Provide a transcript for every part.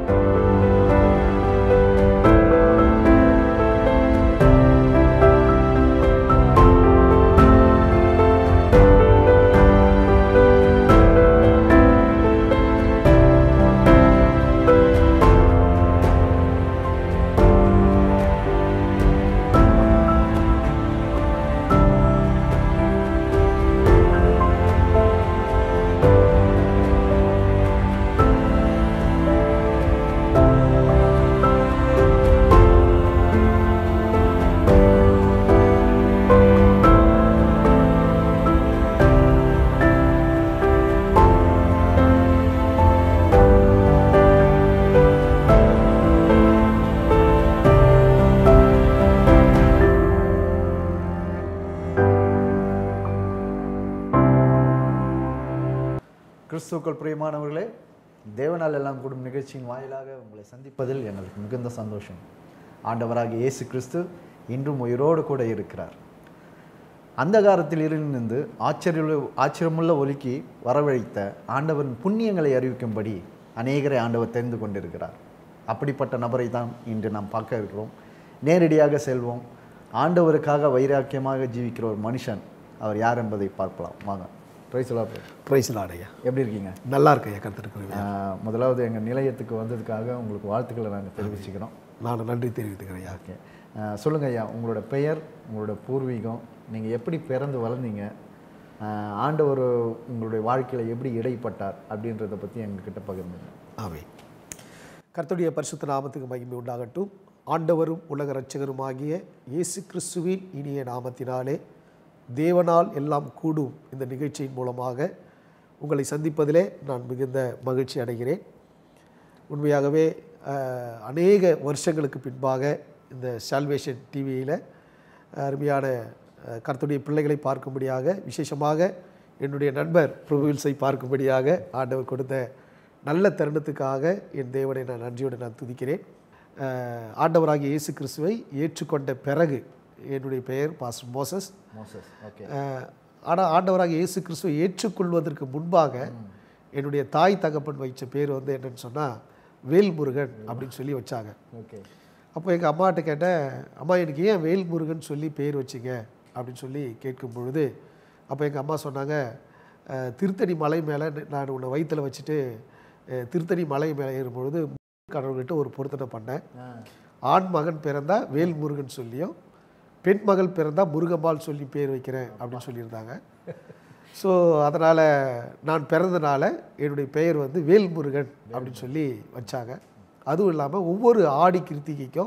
கிறிஸ்துக்கள் பிரியமானவர்களே தேவனால் எல்லாம் கூடும் நிகழ்ச்சியின் வாயிலாக உங்களை சந்திப்பதில் எனக்கு மிகுந்த சந்தோஷம் ஆண்டவராகிய இயேசு கிறிஸ்து இன்றும் உயிரோடு கூட இருக்கிறார் அந்தகாரத்தில் இருந்து ஆச்சரிய ஆச்சரியமுள்ள ஒலிக்கு வரவழைத்த ஆண்டவரின் புண்ணியங்களை அறிவிக்கும்படி அநேகரை ஆண்டவர் தெரிந்து கொண்டிருக்கிறார் அப்படிப்பட்ட நபரை தான் இன்று நாம் பார்க்க இருக்கிறோம் நேரடியாக செல்வோம் ஆண்டவருக்காக வைராக்கியமாக ஜீவிக்கிற ஒரு மனுஷன் அவர் யார் என்பதை பார்க்கலாம் வாங்க பிரைஸ்லா பிரைஸ் ஐயா எப்படி இருக்கீங்க நல்லா இருக்கு ஐயா கற்றுருக்குறேன் ஆஹ் முதலாவது எங்கள் நிலையத்துக்கு வந்ததுக்காக உங்களுக்கு வாழ்த்துக்களை நாங்கள் தெரிவிச்சுக்கிறோம் நான் நன்றி தெரிவித்துக்கிறேன் ஐயா ஓகே சொல்லுங்கள் ஐயா உங்களோட பெயர் உங்களோட பூர்வீகம் நீங்கள் எப்படி பிறந்து வளர்ந்தீங்க ஆஹ் ஆண்டவர் உங்களுடைய வாழ்க்கையில் எப்படி இடைப்பட்டார் அப்படின்றத பற்றி எங்ககிட்ட பகிர்ந்துங்க ஆமே கர்த்தருடைய பரிசுத்த நாமத்துக்கு மகிமை உண்டாகட்டும் ஆண்டவரும் உலக இரட்சகருமாகிய இயேசு கிறிஸ்துவின் இனிய நாமத்தினாலே தேவனால் எல்லாம் கூடும் இந்த நிகழ்ச்சியின் மூலமாக உங்களை சந்திப்பதிலே நான் மிகுந்த மகிழ்ச்சி அடைகிறேன் உண்மையாகவே அஹ், அநேக வருஷங்களுக்கு பின்பாக இந்த சால்வேஷன் டிவியில் அருமையான அஹ், கர்த்தருடைய பிள்ளைகளை பார்க்கும்படியாக விசேஷமாக என்னுடைய நண்பர் பிரபுவில்ஸை பார்க்கும்படியாக ஆண்டவர் கொடுத்த நல்ல தருணத்துக்காக என் தேவனை நான் நன்றியோடு நான் துதிக்கிறேன் அஹ், ஆண்டவராகிய இயேசு கிறிஸ்துவை ஏற்றுக்கொண்ட பிறகு என்னுடைய பெயர் பாஸ் மோசஸ் மோசஸ் ஓகே ஆனால் ஆண்டவராக இயேசு கிறிஸ்துவை ஏற்றுக்கொள்வதற்கு முன்பாக என்னுடைய தாய் தகப்பன் வைச்ச பேர் வந்து என்னன்னு சொன்னால் வேல்முருகன் அப்படின்னு சொல்லி வச்சாங்க ஓகே அப்போ எங்கள் அம்மாட்ட கேட்டேன் அம்மா எனக்கு ஏன் வேல்முருகன் சொல்லி பேர் வச்சிங்க அப்படின்னு சொல்லி கேட்கும் பொழுது அப்போ எங்கள் அம்மா சொன்னாங்க "அஹ், திருத்தணி மலை மேலே நான் உன்னை வயிற்றில் வச்சுட்டு அஹ், திருத்தணி மலை மேலே ஏறும்பொழுது கடவுள்கிட்ட ஒரு பொருத்தனை பண்ணேன் ஆண் மகன் பிறந்தா வேல்முருகன் சொல்லியும் பெண் மகள் பிறந்தா முருகம்மாள் சொல்லி பேர் வைக்கிறேன் அப்படின்னு சொல்லியிருந்தாங்க ஸோ அதனால் நான் பிறந்தனால என்னுடைய பெயர் வந்து வேல்முருகன் அப்படின்னு சொல்லி வச்சாங்க அதுவும் இல்லாமல் ஒவ்வொரு ஆடி கிருத்திகைக்கும்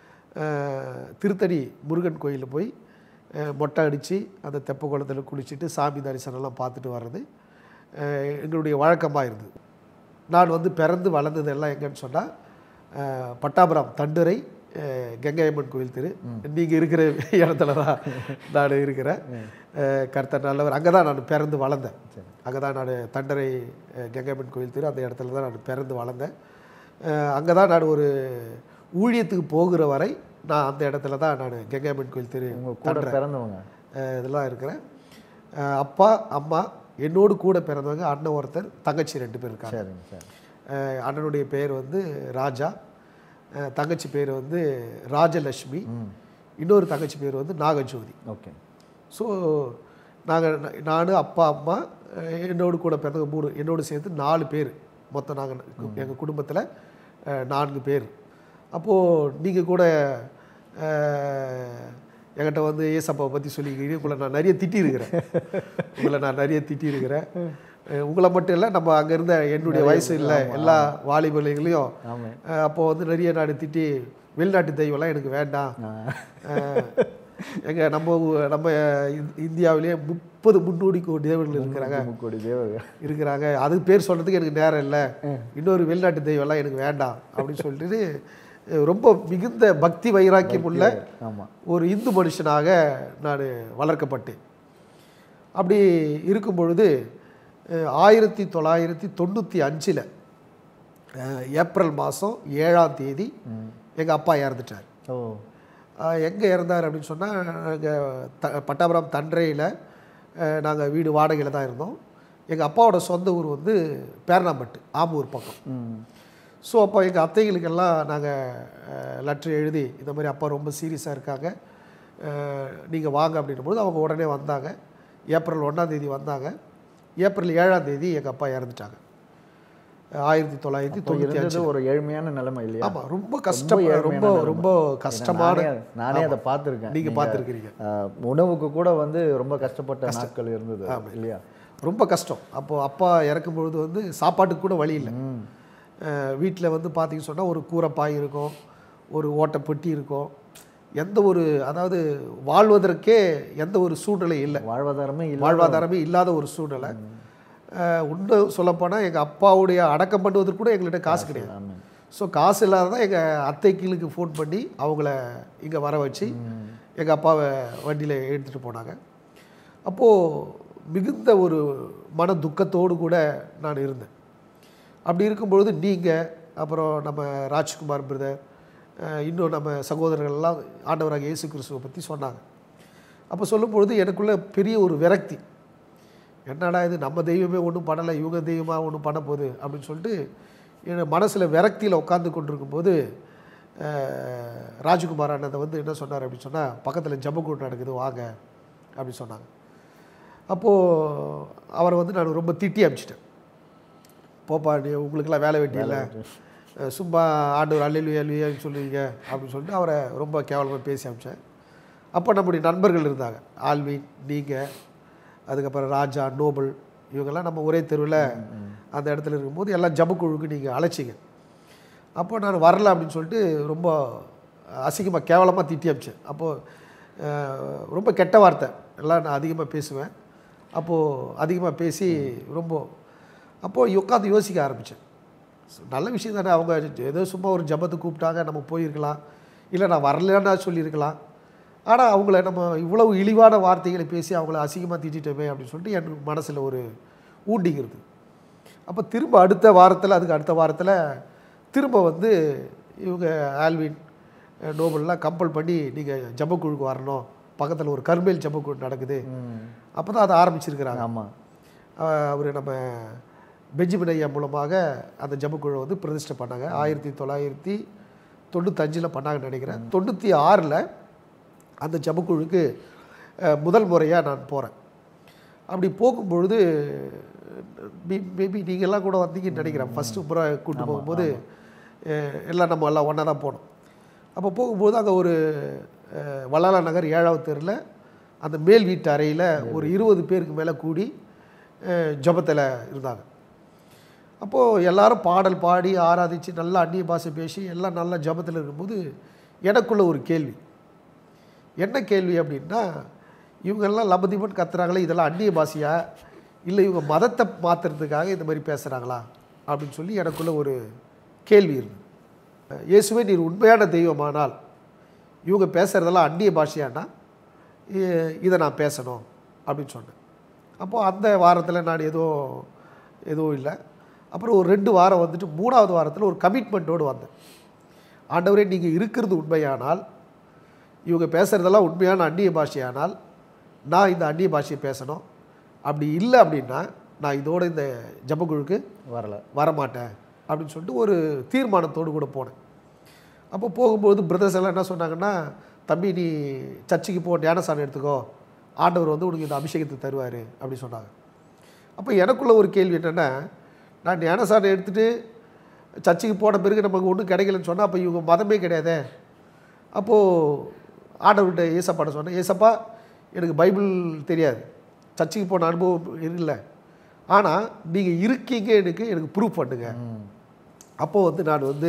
அஹ், திருத்தணி முருகன் கோயிலில் போய் அஹ், மொட்டை அடித்து அந்த தெப்ப குளத்தில் குளிச்சுட்டு சாமி தரிசனம்லாம் பார்த்துட்டு வர்றது அஹ், எங்களுடைய வழக்கமாக இருந்தது நான் வந்து பிறந்து வளர்ந்தது எல்லாம் எங்கன்னு சொன்னால் பட்டாபுரம் தண்டுரை அஹ், கங்கையம்மன் கோயில் தெரு நீங்கள் இருக்கிற இடத்துல தான் நான் இருக்கிறேன் அஹ், கர்த்தர் நல்லவர் அங்கே தான் நான் பிறந்து வளர்ந்தேன் அங்கே தான் நான் தண்டரை அஹ், கங்கையம்மன் கோயில் தெரு அந்த இடத்துல தான் நான் பிறந்து வளர்ந்தேன் அங்கே தான் நான் ஒரு ஊழியத்துக்கு போகிற வரை நான் அந்த இடத்துல தான் நான் கங்கையம்மன் கோயில் தெரு உங்கள் கூட பிறந்தவங்க அஹ் இதெல்லாம் இருக்கிறேன் அஹ் அப்பா அம்மா என்னோடு கூட பிறந்தவங்க அண்ணன் ஒருத்தர் தங்கச்சி ரெண்டு பேர் இருக்காங்க சரிங்க சரி அஹ் அண்ணனுடைய பேர் வந்து ராஜா அஹ் தங்கச்சி பேர் வந்து ராஜலட்சுமி இன்னொரு தங்கச்சி பேர் வந்து நாகஜோதி ஓகே ஸோ நாங்கள் நான் அப்பா அம்மா அஹ் என்னோடு கூட பிறந்தவங்க மூணு என்னோடு சேர்த்து நாலு பேர் மொத்தம் நாங்கள் எங்கள் குடும்பத்தில் நான்கு பேர் அப்போது நீங்கள் கூட அஹ், என்கிட்ட வந்து ஏசப்பாவை பற்றி சொல்லிக்கிறீங்க உங்களை நான் நிறைய திட்டியிருக்கிறேன் உங்களை நான் நிறைய திட்டியிருக்கிறேன் அஹ் உங்களை மட்டும் இல்லை நம்ம அங்கே இருந்த என்னுடைய வயசு இல்லை எல்லா வாலிபர்களையும் ஆமாம் அப்போது வந்து நிறைய நாடு திட்டி வெளிநாட்டு தெய்வம்லாம் எனக்கு வேண்டாம் அஹ் எங்க நம்ம ஊ- நம்ம இந்- இந்தியாவிலேயே முப்பது முன்னோடி கோடி தேவர்கள் இருக்கிறாங்க கோடி தேவர்கள் இருக்கிறாங்க அது பேர் சொல்கிறதுக்கு எனக்கு நேரம் இல்லை இன்னொரு வெளிநாட்டு தெய்வம்லாம் எனக்கு வேண்டாம் அப்படின்னு சொல்லிட்டு அஹ் ரொம்ப மிகுந்த பக்தி வைராக்கியம் உள்ள ஆமாம் ஒரு இந்து மனுஷனாக நான் வளர்க்கப்பட்டேன் அப்படி இருக்கும் பொழுது அஹ், ஆயிரத்தி தொள்ளாயிரத்தி தொண்ணூற்றி அஞ்சில் ஏப்ரல் மாதம் ஏழாம் தேதி எங்கள் அப்பா இறந்துட்டார் ஓ எங்கே இறந்தார் அப்படின்னு சொன்னால் நாங்கள் த பட்டாபுரம் தன்றையில் நாங்கள் வீடு வாடகையில் தான் இருந்தோம் எங்கள் அப்பாவோட சொந்த ஊர் வந்து பேரணாம்பட்டு ஆம்பூர் பக்கம் ம் ஸோ அப்போ எங்கள் அத்தைகளுக்கெல்லாம் நாங்கள் லெட்ரு எழுதி இந்த மாதிரி அப்பா ரொம்ப சீரியஸாக இருக்காங்க நீங்கள் வாங்க அப்படின்னும் போது அவங்க உடனே வந்தாங்க ஏப்ரல் ஒன்றாம் தேதி வந்தாங்க ஏப்ரல் ஏழாம் தேதி எங்கள் அப்பா இறந்துட்டாங்க ஆயிரத்தி தொள்ளாயிரத்தி இப்போ தொண்ணூற்றி இருந்தது ஒரு ஏழ்மையான நிலைமை இல்லையா ஆமாம் ரொம்ப கஷ்டம் ஏழ்மையான ரொம்ப நிலைமை. ரொம்ப கஷ்டமான நானே- நானே அதை பார்த்துருக்கேன் நீங்கள் பார்த்துருக்கிறீங்க ஆஹ், உணவுக்கு கூட வந்து ரொம்ப கஷ்டப்பட்ட நாட்கள் இருந்தது இல்லையா ரொம்ப கஷ்டம் அப்போது அப்பா இறக்கும் பொழுது வந்து சாப்பாட்டுக்கு கூட வழி இல்லை ம். வீட்டில் வந்து பார்த்தீங்கன்னு சொன்னால் ஒரு கூரைப்பாய் இருக்கும் ஒரு ஓட்டைப்பெட்டி இருக்கும் எந்த ஒரு அதாவது வாழ்வதற்கே எந்த ஒரு சூழ்நிலை இல்லை வாழ்வாதாரமே இல்லை வாழ்வாதாரமே இல்லாத ஒரு சூழ்நிலை அஹ், உண்மை சொல்லப்போனால் எங்கள் அப்பாவுடைய அடக்கம் பண்ணுவதற்கு கூட எங்கள்கிட்ட காசு கிடையாது ஆமாம் ஸோ காசு இல்லாத தான் எங்கள் அத்தைகளுக்கு ஃபோன் பண்ணி அவங்கள இங்கே வர வச்சு எங்கள் அப்பாவை வண்டியில் எடுத்துகிட்டு போனாங்க அப்போது மிகுந்த ஒரு மன துக்கத்தோடு கூட நான் இருந்தேன் அப்படி இருக்கும்பொழுது நீங்கள் அப்புறம் நம்ம ராஜ்குமார் பிரதர் இன்னும் நம்ம சகோதரர்கள்லாம் ஆண்டவராக இயேசு கிறிஸ்துவை பற்றி சொன்னாங்க அப்போ சொல்லும்பொழுது எனக்குள்ள பெரிய ஒரு விரக்தி என்னடா இது நம்ம தெய்வமே ஒன்றும் பண்ணலை இவங்க தெய்வமாக ஒன்றும் பண்ண போகுது அப்படின்னு சொல்லிட்டு என் மனசில் விரக்தியில் உட்காந்து கொண்டிருக்கும்போது அஹ், ராஜ்குமார் அண்ணன் வந்து என்ன சொன்னார் அப்படின்னு சொன்னால் பக்கத்தில் ஜம்பக்கூட்டு நடக்குது வாங்க அப்படின்னு சொன்னாங்க அப்போது அவரை வந்து நான் ரொம்ப திட்டி அமிச்சிட்டேன் போப்பா நீ உங்களுக்கெல்லாம் வேலை வெட்டி இல்லை அஹ் சும்மா ஆண்டவர் அல்லையா இல்லையான்னு சொல்லுவீங்க அப்படின்னு சொல்லிட்டு அவரை ரொம்ப கேவலமாக பேசி அமிச்சேன் அப்போ நம்முடைய நண்பர்கள் இருந்தாங்க ஆல்வின் நீங்கள் அதுக்கப்புறம் ராஜா நோபல் இவங்கெல்லாம் நம்ம ஒரே தெருவில் அந்த இடத்துல இருக்கும்போது எல்லாம் ஜபக்குழுவுக்கு நீங்கள் அழைச்சிங்க அப்போ நான் வரல அப்படின்னு சொல்லிட்டு ரொம்ப அசிங்கமாக கேவலமாக திட்டி அமிச்சேன் அப்போது ரொம்ப கெட்ட வார்த்தை எல்லாம் நான் அதிகமாக பேசுவேன் அப்போது அதிகமாக பேசி ரொம்ப அப்போது உட்காந்து யோசிக்க ஆரம்பித்தேன் நல்ல விஷயம் தானே அவங்க ஏதோ சும்மா ஒரு ஜபத்துக்கு கூப்பிட்டாங்க நம்ம போயிருக்கலாம் இல்லை நான் வரலன்னா சொல்லியிருக்கலாம் ஆனால் அவங்கள நம்ம இவ்வளவு இழிவான வார்த்தைகளை பேசி அவங்கள அசிங்கமாக திட்டிட்டோமே அப்படின்னு சொல்லிட்டு என் மனசில் ஒரு ஊண்டிங்கிறது அப்போ திரும்ப அடுத்த வாரத்தில் அதுக்கு அடுத்த வாரத்தில் திரும்ப வந்து இவங்க ஆல்வின் அஹ், நோபல்லாம் கம்பல் பண்ணி நீங்கள் ஜபக்குழுக்கு வரணும் பக்கத்தில் ஒரு கருமேல் ஜபக்குழு நடக்குது அப்போ தான் அதை ஆரம்பிச்சிருக்கிறாங்க ஆமாம் அவர் நம்ம பெஞ்சமின் ஐயா மூலமாக அந்த ஜபக்குழுவை வந்து பிரதிஷ்டை பண்ணாங்க ஆயிரத்தி தொள்ளாயிரத்தி தொண்ணூத்தஞ்சில் பண்ணாங்கன்னு நினைக்கிறேன் தொண்ணூற்றி ஆறில் அந்த ஜபக்குழுக்கு அஹ், முதல் முறையாக நான் போகிறேன் அப்படி போகும்பொழுது மேபி நீங்கள்லாம் கூட வந்தீங்கன்னு நினைக்கிறேன் ஃபஸ்ட்டு முறை கூட்டு போகும்போது அஹ், எல்லாம் நம்ம எல்லாம் ஒன்றா தான் போனோம் அப்போ போகும்போது அங்கே ஒரு அஹ், வள்ளலா நகர் ஏழாவது தெருவில் அந்த மேல் வீட்டு அறையில் ஒரு இருபது பேருக்கு மேலே கூடி ஜபத்தில் இருந்தாங்க அப்போது எல்லாரும் பாடல் பாடி ஆராதித்து நல்லா அந்நிய பாஷை பேசி எல்லாம் நல்லா ஜபத்தில் இருக்கும்போது எனக்குள்ள ஒரு கேள்வி என்ன கேள்வி அப்படின்னா இவங்கெல்லாம் லபதீபன் கத்துறாங்களே இதெல்லாம் அந்நிய பாஷையா இல்லை இவங்க மதத்தை மாற்றுறதுக்காக இந்த மாதிரி பேசுகிறாங்களா அப்படின்னு சொல்லி எனக்குள்ள ஒரு கேள்வி இருந்தது இயேசுவே நீர் உண்மையான தெய்வமானால் இவங்க பேசுகிறதெல்லாம் அந்நிய பாஷையானா இ- இதை நான் பேசணும் அப்படின்னு சொன்னேன் அப்போது அந்த வாரத்தில் நான் எதுவும் எதுவும் இல்லை அப்புறம் ஒரு ரெண்டு வாரம் வந்துட்டு மூணாவது வாரத்தில் ஒரு கமிட்மெண்ட்டோடு வந்தேன் ஆண்டவரே நீங்கள் இருக்கிறது உண்மையானால் இவங்க பேசுகிறதெல்லாம் உண்மையான அந்நிய பாஷையானால் நான் இந்த அந்நிய பாஷையை பேசணும் அப்படி இல்லை அப்படின்னா நான் இதோட இந்த ஜபக்குழுக்கு வரல வரமாட்டேன் அப்படின்னு சொல்லிட்டு ஒரு தீர்மானத்தோடு கூட போனேன் அப்போ போகும்போது பிரதர்ஸ் எல்லாம் என்ன சொன்னாங்கன்னா தம்பி நீ சர்ச்சுக்கு போ ஞானசானம் எடுத்துக்கோ ஆண்டவர் வந்து உனக்கு இந்த அபிஷேகத்தை தருவார் அப்படி சொன்னாங்க அப்போ எனக்குள்ள ஒரு கேள்வி என்னென்னா நான் ஞானசானம் எடுத்துகிட்டு சர்ச்சுக்கு போன பிறகு நமக்கு ஒன்றும் கிடைக்கலன்னு சொன்னால் அப்போ இவங்க மதமே கிடையாதே அப்போது ஆண்டவர்கிட்ட ஏசப்பாட்ட சொன்னேன் ஏசப்பா எனக்கு பைபிள் தெரியாது சர்ச்சுக்கு போன அனுபவம் இல்லை ஆனால் நீங்கள் இருக்கீங்க எனக்கு எனக்கு ப்ரூவ் பண்ணுங்க அப்போது வந்து நான் வந்து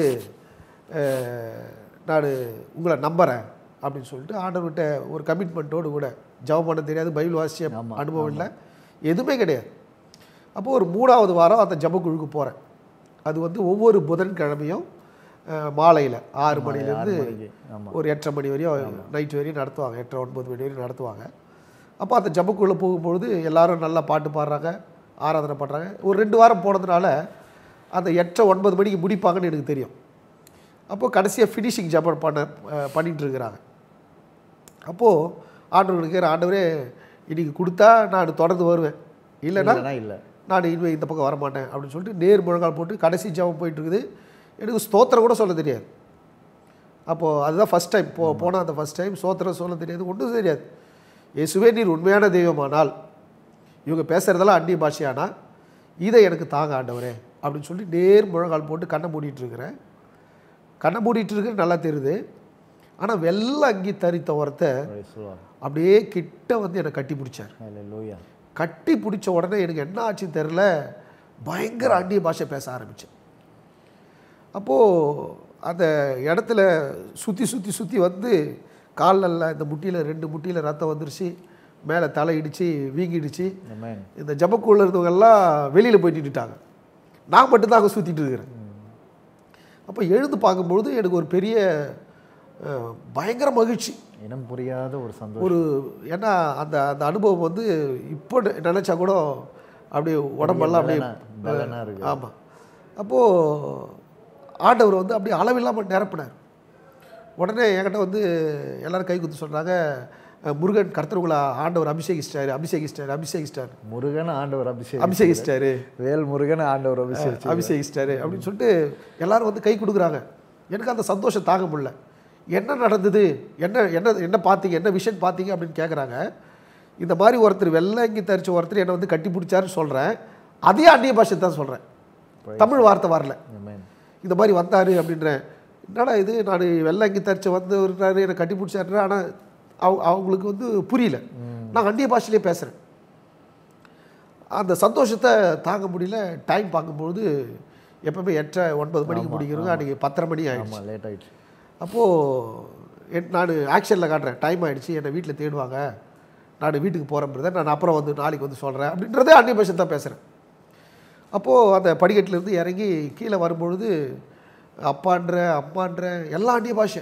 அஹ், நான் உங்களை நம்புகிறேன் அப்படின்னு சொல்லிட்டு ஆண்டவர்கிட்ட ஒரு கமிட்மெண்ட்டோடு கூட ஜெபம் பண்ண தெரியாது பைபிள் வாசிய ஆமா, அனுபவம் இல்லை எதுவுமே கிடையாது அப்போது ஒரு மூணாவது வாரம் அந்த ஜபக்குழுக்கு போகிறேன் அது வந்து ஒவ்வொரு புதன்கிழமையும் மாலையில் ஆறு மணிலேருந்து ஆமாம் ஒரு எட்டரை மணி வரையும் நைட் வரையும் நடத்துவாங்க எட்டரை ஒன்பது மணி வரையும் நடத்துவாங்க அப்போ அந்த ஜபக்குள்ளே போகும்பொழுது எல்லாரும் நல்லா பாட்டு பாடுறாங்க ஆராதனை பண்ணுறாங்க ஒரு ரெண்டு வாரம் போனதுனால அந்த எட்டரை ஒன்பது மணிக்கு முடிப்பாங்கன்னு எனக்கு தெரியும் அப்போ கடைசியாக ஃபினிஷிங் ஜபம் பண்ண அஹ், பண்ணிட்டு இருக்கிறாங்க அப்போது ஆண்டவருக்கு கேட்குற ஆண்டவரே இன்னைக்கு கொடுத்தா நான் தொடர்ந்து வருவேன் இல்லைன்னா இல்லைன்னா இல்லை நான் இனிமேல் இந்த பக்கம் வரமாட்டேன் அப்படின்னு சொல்லிட்டு நேர் முழங்கால் போட்டு கடைசி ஜெபம் போயிட்டு இருக்குது எனக்கு ஸ்தோத்திரம் கூட சொல்ல தெரியாது அப்போது அதுதான் ஃபஸ்ட் டைம் போ போனால் அந்த ஃபஸ்ட் டைம் ஸ்தோத்திரம் சொல்ல தெரியாது ஒன்றும் தெரியாது இயேசுவே நீர் உண்மையான தெய்வமானால் இவங்க பேசுகிறதெல்லாம் அந்நிய பாஷையானா இதை எனக்கு தாங்க ஆண்டவரே அப்படின்னு சொல்லி நேர் முழங்கால் போட்டு கண்ணை மூடிட்டு இருக்கிறேன் கண்ணை மூடிட்டு இருக்கிறது நல்லா தெரியுது ஆனால் வெள்ள அங்கி தரித்த ஒருத்தர் Praise the Lord. அப்படியே கிட்ட வந்து என்னை கட்டி பிடிச்சார் Hallelujah. கட்டி பிடிச்ச உடனே எனக்கு என்ன ஆச்சுன்னு தெரில பயங்கர அந்நிய பாஷை பேச ஆரம்பித்தேன் அப்போது அந்த இடத்துல சுற்றி சுற்றி சுற்றி வந்து காலில் இந்த முட்டியில் ரெண்டு முட்டியில் ரத்தம் வந்துருச்சு மேலே தலை இடிச்சு வீங்கிடுச்சு Amen. இந்த ஜபக்குள்ள இருந்தவங்க எல்லாம் வெளியில் போய் நின்றுட்டாங்க நான் மட்டும்தான் அங்கே சுற்றிட்டு இருக்கிறேன் அப்போ எழுந்து பார்க்கும்பொழுது எனக்கு ஒரு பெரிய அஹ், பயங்கர மகிழ்ச்சி இனம் புரியாத ஒரு சந்தோஷம் ஒரு ஏன்னா அந்த அந்த அனுபவம் வந்து இப்போ நினச்சா கூட அப்படியே உடம்பெல்லாம் அப்படியே பலனா- பலனா இருக்கு. ஆமாம் அப்போது ஆண்டவர் வந்து அப்படியே அளவில்லாமல் நிரப்பினார் உடனே என்கிட்ட வந்து எல்லாரும் கை குத்து சொல்கிறாங்க முருகன் கர்த்தருக்குள்ள ஆண்டவர் அபிஷேகிச்சிட்டாரு அபிஷேகிச்சிட்டாரு அபிஷேகிச்சிட்டாரு முருகன் ஆண்டவர் அபிஷேகம் அபிஷேகிச்சிட்டாரு வேல் முருகன் ஆண்டவர் அபிஷேகம் அபிஷேகிச்சிட்டாரு அப்படின்னு சொல்லிட்டு எல்லாரும் வந்து கை கொடுக்குறாங்க எனக்கு அந்த சந்தோஷம் தாங்க முடியல என்ன நடந்தது என்ன என்ன என்ன பார்த்தீங்க என்ன விஷயம் பார்த்தீங்க அப்படின்னு கேட்குறாங்க இந்த மாதிரி ஒருத்தர் வெள்ளங்கி தரிச்ச ஒருத்தர் என்னை வந்து கட்டி பிடிச்சாருன்னு சொல்கிறேன் அதே அந்நிய பாஷை தான் சொல்கிறேன் தமிழ் வார்த்தை வரல Amen. இந்த மாதிரி வந்தார் அப்படின்றேன் என்னடா இது நான் வெள்ளங்கி தரிச்சு வந்து இருந்தாரு என்னை கட்டி பிடிச்சாரு ஆனால் அவங்க அவங்களுக்கு வந்து புரியல நான் அந்நிய பாஷையிலே பேசுகிறேன் அந்த சந்தோஷத்தை தாங்க முடியல டைம் பார்க்கும்பொழுது எப்பவுமே எட்டரை ஒன்பது மணிக்கு முடிக்கிறவங்க அன்றைக்கி பத்தரை மணி ஆயிடுச்சு ஆமா லேட் ஆயிடுச்சு அப்போது நான் ஆக்ஷனில் காட்டுறேன் டைம் ஆயிடுச்சு என்னை வீட்டில் தேடுவாங்க நான் வீட்டுக்கு போகிறேன் பிரதர் நான் அப்புறம் வந்து நாளைக்கு வந்து சொல்கிறேன் அப்படின்றதே அந்நிய பாஷை தான் பேசுகிறேன் அப்போது அந்த படிக்கட்டிலேருந்து இறங்கி கீழே வரும்பொழுது அப்பான்ற அம்மான்ற எல்லாம் அந்நிய பாஷை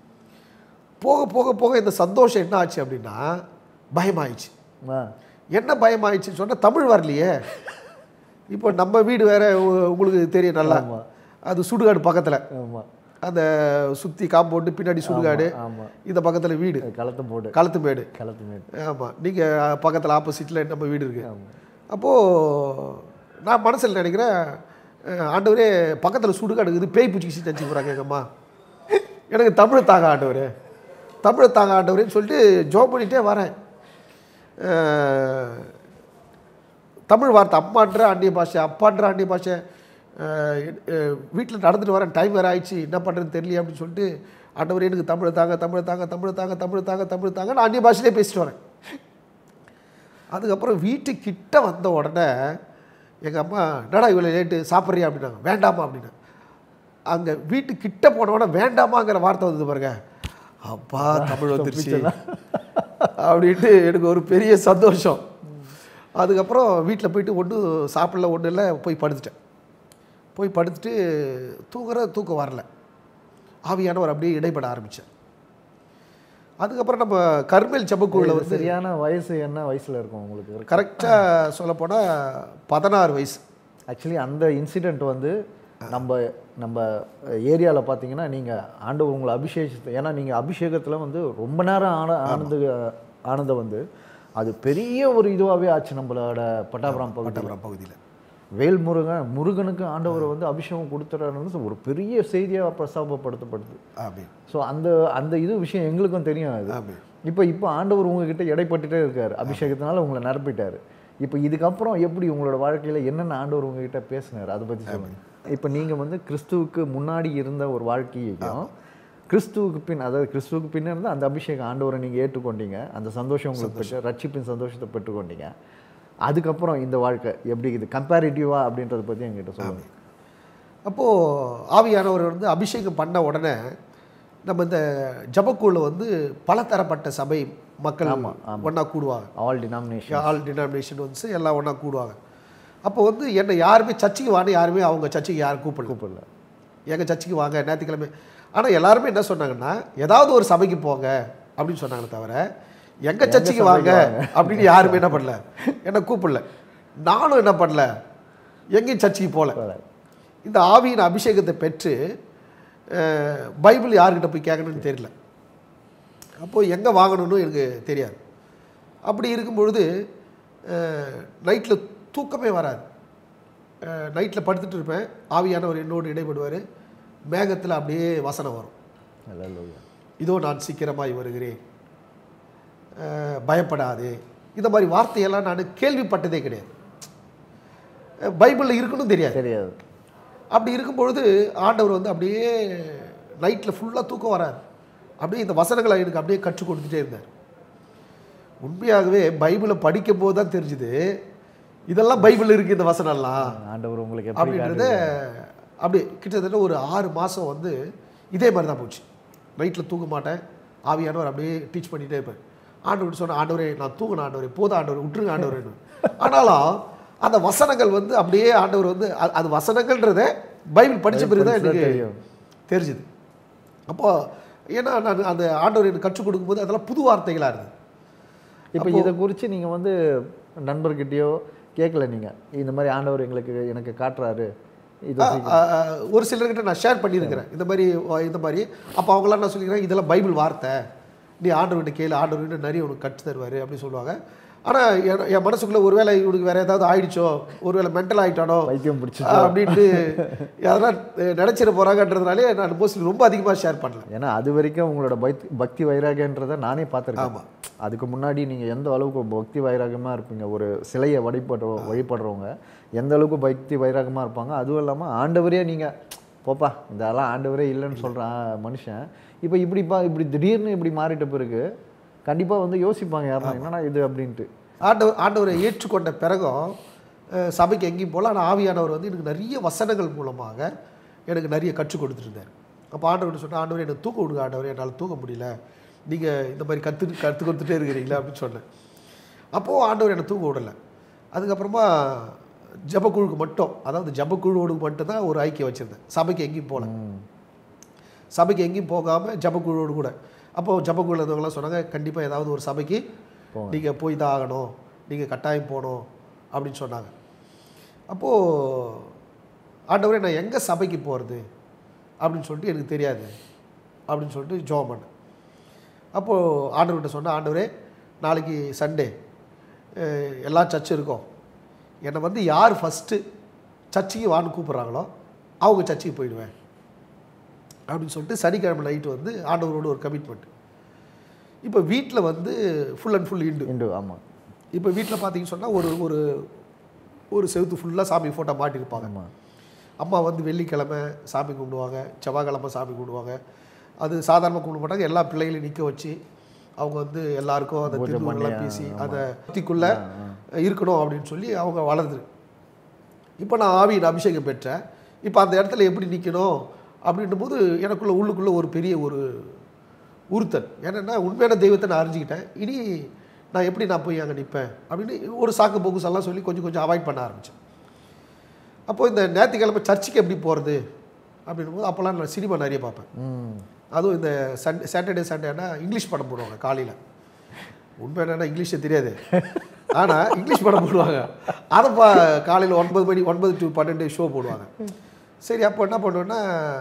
போக போக போக இந்த சந்தோஷம் என்ன ஆச்சு அப்படின்னா பயமாயிடுச்சு ஆ என்ன பயமாயிடுச்சுன்னு சொன்னால் தமிழ் வரலையே இப்போ நம்ம வீடு வேற உ- உங்களுக்கு தெரியும் நல்லா ஆமா. அது சுடுகாடு பக்கத்தில் ஆமா அந்த சுற்றி காம்பவுண்டு பின்னாடி சுடுகாடு ஆமா இந்த பக்கத்தில் வீடு களத்து போடு களத்து மேடு களத்து மேடு ஆமாம் நீங்கள் பக்கத்தில் ஆப்போசிட்டில் நம்ம வீடு இருக்குது ஆமா அப்போது நான் மனசில் நினைக்கிறேன் அஹ், ஆண்டவரே பக்கத்தில் சுடுகாடு இருக்குது பேய் பூச்சிக்கிச்சு நினச்சி போகிறாங்க எங்கள் அம்மா எனக்கு தமிழ் தாங்க ஆண்டவரே தமிழ் தாங்க ஆண்டவரேன்னு சொல்லிட்டு ஜோப் பண்ணிகிட்டே வரேன் அஹ், தமிழ் வார்த்தை அம்மான்ற அந்நிய பாஷை அப்பான்ற அந்நிய பாஷை வீட்டில் நடந்துட்டு வரேன் டைம் வேறு ஆயிடுச்சு என்ன பண்ணுறதுன்னு தெரியல அப்படின்னு சொல்லிட்டு ஆண்டவர் எனக்கு தமிழ் தாங்க தமிழ் தாங்க தமிழ் தாங்க தமிழ் தாங்க தமிழ் தாங்க நான் அந்நிய பாஷையிலே பேசிட்டு வரேன் அதுக்கப்புறம் வீட்டுக்கிட்ட வந்த உடனே எங்கள் அம்மா என்னடா இவ்வளோ லேட்டு சாப்பிட்றியா அப்படின்னாங்க வேண்டாமா அப்படின்னு அங்கே வீட்டுக்கிட்ட போன உடனே வேண்டாமாங்கிற வார்த்தை வந்தது பாருங்க அப்பா தமிழ் வந்துருச்சு அப்படின்ட்டு எனக்கு ஒரு பெரிய சந்தோஷம் அதுக்கப்புறம் வீட்டில் போயிட்டு ஒன்றும் சாப்பிடல ஒன்றும் இல்லை போய் படுத்துட்டேன் போய் படுத்துட்டு தூங்குற தூக்கம் வரல ஆவியானவர் அப்படியே இடைப்பட ஆரம்பித்தேன் அதுக்கப்புறம் நம்ம கர்மேல் செபக்குள்ள இது வந்து சரியான வயசு என்ன வயசுல இருக்கும் உங்களுக்கு கரெக்டாக சொல்லப்போனால் பதினாறு வயசு ஆக்சுவலி அந்த இன்சிடெண்ட் வந்து நம்ம நம்ம ஏரியாவில் பார்த்தீங்கன்னா நீங்கள் ஆண்டவர் உங்களை அபிஷேகத்தை ஏன்னா நீங்கள் அபிஷேகத்தில் வந்து ரொம்ப நேரம் ஆன ஆனந்த ஆனந்தம் வந்து அது பெரிய ஒரு இதுவாகவே ஆச்சு நம்மளோட பட்டாபுரம் பகுதி பட்டபுரம் பகுதியில் வேல் முருகன் முருகனுக்கு ஆண்டவர் வந்து அபிஷேகம் கொடுத்துறாருன்னு ஒரு பெரிய செய்தியாக பிரஸ்தாபப்படுத்தப்படுது ஆமாம் ஸோ அந்த அந்த இது விஷயம் எங்களுக்கும் தெரியும் அது ஆமாம் இப்போ இப்போ ஆண்டவர் உங்ககிட்ட இடைப்பட்டுட்டே இருக்காரு அபிஷேகத்தினால உங்களை நிரப்பிட்டாரு இப்போ இதுக்கப்புறம் எப்படி உங்களோட வாழ்க்கையில் என்னென்ன ஆண்டவர் உங்ககிட்ட பேசினார் அதை பற்றி சொல்லுங்க இப்போ நீங்கள் வந்து கிறிஸ்துவுக்கு முன்னாடி இருந்த ஒரு வாழ்க்கையையும் கிறிஸ்துவுக்கு பின் அதாவது கிறிஸ்துவுக்கு பின்ன இருந்து அந்த அபிஷேகம் ஆண்டவரை நீங்கள் ஏற்றுக்கொண்டீங்க அந்த சந்தோஷம் உங்களுக்கு பெற்று ரட்சிப்பின் சந்தோஷத்தை பெற்றுக்கொண்டீங்க அதுக்கப்புறம் இந்த வாழ்க்கை எப்படி இது கம்பேரிட்டிவா அப்படின்றத பற்றி எங்கிட்ட சொல்லுங்க அப்போது ஆவியானவர் வந்து அபிஷேகம் பண்ண உடனே நம்ம இந்த ஜபக்குள்ள வந்து பலதரப்பட்ட சபை மக்கள் ஒன்றா கூடுவாங்க ஆல் டினாமினேஷன் ஆல் டினாமினேஷன் வந்து எல்லாம் ஒன்றா கூடுவாங்க அப்போ வந்து என்னை யாருமே சர்ச்சுக்கு வாங்க யாருமே அவங்க சர்ச்சுக்கு யாரும் கூப்பிடல கூப்பிடல எங்கள் சர்ச்சுக்கு வாங்க ஞாயிற்றுக்கிழமை ஆனால் எல்லாருமே என்ன சொன்னாங்கன்னா ஏதாவது ஒரு சபைக்கு போங்க அப்படின்னு சொன்னாங்களே தவிர எங்கள் சர்ச்சுக்கு வாங்க அப்படின்னு யாருமே என்ன பண்ணல என்னை கூப்பிடல நானும் என்ன பண்ணல எங்கேயும் சர்ச்சுக்கு போகல இந்த ஆவியின் அபிஷேகத்தை பெற்று அஹ், பைபிள் யார்கிட்ட போய் கேட்கணும்னு தெரியல அப்போது எங்கே வாங்கணும்னு எனக்கு தெரியாது அப்படி இருக்கும் பொழுது நைட்டில் தூக்கமே வராது நைட்டில் படுத்துட்டு இருப்பேன் ஆவியானவர் என்னோடு இடைப்படுவார் மேகத்தில் அப்படியே வசனம் வரும் அல்லேலூயா இதோ நான் சீக்கிரமாய் வருகிறேன் அஹ், பயப்படாதே இந்த மாதிரி வார்த்தையெல்லாம் நான் கேள்விப்பட்டதே கிடையாது அஹ், பைபிளில் இருக்குன்னு தெரியாது தெரியாது அப்படி இருக்கும் பொழுது ஆண்டவர் வந்து அப்படியே நைட்டில் ஃபுல்லாக தூக்கம் வராது அப்படியே இந்த வசனங்களை எனக்கு அப்படியே கற்றுக் கொடுத்துட்டே இருந்தார் உண்மையாகவே பைபிளை படிக்கும் போது தான் தெரிஞ்சுது இதெல்லாம் பைபிள் இருக்குது இந்த வசனம்லாம் ஆண்டவர் உங்களுக்கு எப்படி அப்படின்றத அப்படி கிட்டத்தட்ட ஒரு ஆறு மாதம் வந்து இதே மாதிரி தான் போச்சு நைட்டில் தூங்க மாட்டேன் ஆவியானவர் அப்படியே டீச் பண்ணிகிட்டே இருப்பேன் ஆண்டவர் சொன்ன ஆண்டவரே நான் தூங்கின ஆண்டவரே போதும் ஆண்டவர் விட்டுருங்க ஆண்டவரே ஆனாலும் அந்த வசனங்கள் வந்து அப்படியே ஆண்டவர் வந்து அ- அது வசனங்கள்ன்றத பைபிள் படித்த பிறகு தான் எனக்கு தெரியும். தெரிஞ்சுது அப்போ ஏன்னா நான் அந்த ஆண்டவர் எனக்கு கற்றுக் கொடுக்கும்போது அதெல்லாம் புது வார்த்தைகளாக இருந்தது இப்போ இதை குறித்து நீங்கள் வந்து நண்பர்கிட்டயோ கேட்கல நீங்கள் இந்த மாதிரி ஆண்டவர் எங்களுக்கு எனக்கு காட்டுறாரு இது ஆ, ஆ, ஒரு சிலர்கிட்ட நான் ஷேர் பண்ணியிருக்கிறேன் இந்த மாதிரி ஆ, இந்த மாதிரி அப்போ அவங்களாம் நான் சொல்லிக்கிறேன் இதெல்லாம் பைபிள் வார்த்தை நீ ஆண்டவர்கிட்ட கேளு ஆண்டவர்கிட்ட நிறைய உனக்கு கற்று தருவார் அப்படின்னு சொல்லுவாங்க ஆனால் என் என் மனசுக்குள்ளே ஒருவேளை இவனுக்கு வேறு ஏதாவது ஆயிடுச்சோ ஒருவேளை மென்டல் ஆகிட்டானோ வைத்தியம் பிடிச்சி அப்படின்ட்டு அதெல்லாம் நினச்சிட போகிறாங்கன்றதுனாலே நான் மோஸ்ட்லி ரொம்ப அதிகமாக ஷேர் பண்ணல ஏன்னா அது வரைக்கும் உங்களோட பக்தி பக்தி வைராகியன்றதை நானே பார்த்துருக்கேன் ஆமா. அதுக்கு முன்னாடி நீங்கள் எந்த அளவுக்கு பக்தி வைராகமாக இருப்பீங்க ஒரு சிலையை வழிபடுற வழிபடுறவங்க எந்த அளவுக்கு பக்தி வைராகமாக இருப்பாங்க அதுவும் இல்லாமல் ஆண்டவரே நீங்கள் போப்பா இதெல்லாம் ஆண்டவரே இல்லைன்னு சொல்கிறான் மனுஷன் இப்போ இப்படிப்பா இப்படி திடீர்னு இப்படி மாறிட்ட பிறகு கண்டிப்பாக வந்து யோசிப்பாங்க யாருன்னா என்னடா இது அப்படின்ட்டு ஆண்டவர் ஆண்டவரை ஏற்றுக்கொண்ட பிறகும் அஹ், சபைக்கு எங்கேயும் போகல ஆனால் ஆவியானவர் வந்து எனக்கு நிறைய வசனங்கள் மூலமாக எனக்கு நிறைய கற்றுக் கொடுத்துருந்தார் அப்போ ஆண்டவர் சொன்ன ஆண்டவர் எனக்கு தூக்க விடுங்க ஆண்டவர் என்னால் தூக்க முடியல நீங்கள் இந்த மாதிரி கற்று கற்றுக் கொடுத்துட்டே இருக்கிறீங்களா அப்படின்னு சொன்னேன் அப்போது ஆண்டவர் என்னை தூக்க விடலை அதுக்கப்புறமா ஜபக்குழுக்கு மட்டும் அதாவது ஜபக்குழுவோடு மட்டும் தான் ஒரு ஐக்கியம் வச்சுருந்தேன் சபைக்கு எங்கேயும் போகல சபைக்கு எங்கேயும் போகாமல் ஜபக்குழுவோடு கூட அப்போது ஜபக்குழு இருந்தவங்களாம் சொன்னாங்க கண்டிப்பாக ஏதாவது ஒரு சபைக்கு நீங்கள் போய் தான் ஆகணும் நீங்கள் கட்டாயம் போகணும் அப்படின்னு சொன்னாங்க அப்போது ஆண்டவரே நான் எங்கே சபைக்கு போகிறது அப்படின்னு சொல்லிட்டு எனக்கு தெரியாது அப்படின்னு சொல்லிட்டு ஜோம் பண்ணேன் அப்போது ஆண்டவர்கிட்ட சொன்னேன் ஆண்டவரே நாளைக்கு சண்டே அஹ், எல்லா சர்ச்சும் இருக்கும் என்னை வந்து யார் ஃபஸ்ட்டு சர்ச்சுக்கு வான்னு கூப்பிட்றாங்களோ அவங்க சர்ச்சுக்கு போயிடுவேன் அப்படின்னு சொல்லிட்டு சனிக்கிழமை நைட்டு வந்து ஆண்டவரோட ஒரு கமிட்மெண்ட் இப்போ வீட்டில் வந்து ஃபுல் அண்ட் ஃபுல் இண்டு இண்டு ஆமாம் இப்போ வீட்டில் பார்த்தீங்கன்னு சொன்னால் ஒரு ஒரு ஒரு செவுத்து ஃபுல்லாக சாமி ஃபோட்டோ மாட்டியிருப்பாங்க ஆமாம் அம்மா வந்து வெள்ளிக்கிழமை சாமி கும்பிடுவாங்க செவ்வாய்க்கிழமை சாமி கும்பிடுவாங்க அது சாதாரணமாக கும்பிட மாட்டாங்க எல்லா பிள்ளைகளையும் நிற்க வச்சு அவங்க வந்து எல்லாருக்கும் அந்த பூஜை திருநூறுலாம் பண்ணி, பேசி அந்த பக்திக்குள்ளே இருக்கணும் அப்படின்னு சொல்லி அவங்க வளருது இப்போ நான் ஆவியின் அபிஷேகம் பெற்றேன் இப்போ அந்த இடத்துல எப்படி நிற்கணும் அப்படின்னும் போது எனக்குள்ள உள்ளுக்குள்ளே ஒரு பெரிய ஒரு உறுத்தல் ஏன்னா உண்மையான தெய்வத்தை நான் அறிஞ்சிக்கிட்டேன் இனி நான் எப்படி நான் போய் அங்கே நிற்பேன் அப்படின்னு ஒரு சாக்கு போக்குஸ் எல்லாம் சொல்லி கொஞ்சம் கொஞ்சம் அவாய்ட் பண்ண ஆரம்பித்தேன் அப்போது இந்த ஞாயிற்றுக்கிழமை சர்ச்சுக்கு எப்படி போகிறது அப்படின்னும் போது அப்போல்லாம் நான் சினிமா நிறைய பார்ப்பேன் ம் அதுவும் இந்த சண்டே சாட்டர்டே சண்டேனா இங்கிலீஷ் படம் போடுவாங்க காலையில் உண்மை என்னன்னா இங்கிலீஷே தெரியாது ஆனால் இங்கிலீஷ் படம் போடுவாங்க அதை பா காலையில் ஒன்பது மணி ஒன்பது டு பன்னெண்டு ஷோ போடுவாங்க சரி அப்போ என்ன பண்ணுவேன்னா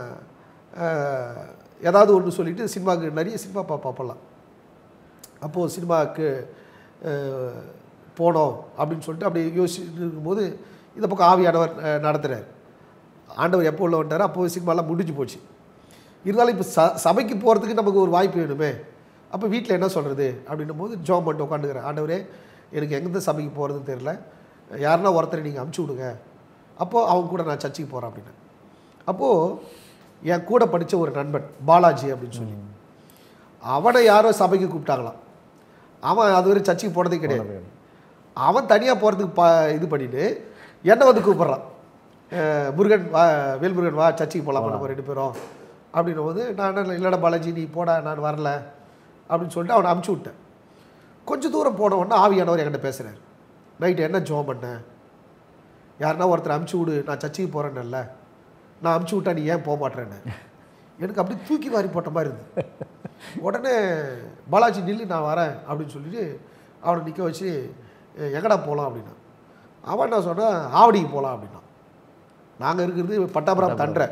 அஹ், ஏதாவது ஒன்று சொல்லிட்டு சினிமாவுக்கு நிறைய சினிமா பார்ப்போம் அப்போல்லாம் அப்போது சினிமாவுக்கு அஹ், போனோம் அப்படின்னு சொல்லிட்டு அப்படி யோசிச்சுட்டு இருக்கும்போது இந்த பக்கம் ஆவியானவர் அஹ், நடத்துறார் ஆண்டவர் எப்போ உள்ள வந்துட்டாரோ அப்போ சினிமாலாம் முடிஞ்சு போச்சு இருந்தாலும் இப்போ ச சபைக்கு போகிறதுக்கு நமக்கு ஒரு வாய்ப்பு வேணுமே அப்போ வீட்டில் என்ன சொல்கிறது அப்படின்னும் போது ஜோம் பண்ணிட்டு உட்காந்துக்கிறேன் ஆண்டவரே எனக்கு எந்த சபைக்கு போகிறதுன்னு தெரில யாருன்னா ஒருத்தரை நீங்கள் அமுச்சு விடுங்க அப்போது அவங்க கூட நான் சர்ச்சுக்கு போகிறேன் அப்படின்னு அப்போது என் கூட படித்த ஒரு நண்பன் பாலாஜி அப்படின்னு சொல்லி அவனை யாரோ சபைக்கு கூப்பிட்டாங்களாம் அவன் அதுவரை சர்ச்சுக்கு போனதே கிடையாது அவன் தனியாக போகிறதுக்கு பா இது பண்ணிட்டு என்னை வந்து கூப்பிட்றான் அஹ் முருகன் வா வேல்முருகன் வா சர்ச்சுக்கு போகலாம் நம்ம ரெண்டு பேரும் அப்படின்னும் போது நான் என்ன இல்லைடா பாலாஜி நீ போடா நான் வரல அப்படின்னு சொல்லிட்டு அவனை அமுச்சு விட்டேன் கொஞ்சம் தூரம் போன உடனே ஆவியானவர் என்கிட்ட பேசுகிறார் நைட்டு என்ன ஜோம் பண்ண யாருன்னா ஒருத்தர் அமுச்சு விடு நான் சர்ச்சுக்கு போகிறேன்னல்ல நான் அமுச்சு விட்டா நீ ஏன் போக மாட்டேன்னு எனக்கு அப்படி தூக்கி வாரி போட்ட மாதிரி இருந்தது உடனே பாலாஜி நில்லு நான் வரேன் அப்படின்னு சொல்லிட்டு அவனை நிற்க வச்சு "எ- எங்கடா போகலாம் அப்படின்னா அவன் என்ன சொன்னான் ஆவடிக்கு போகலாம் அப்படின்னா நாங்கள் இருக்கிறது பட்டாபுரம் தண்டை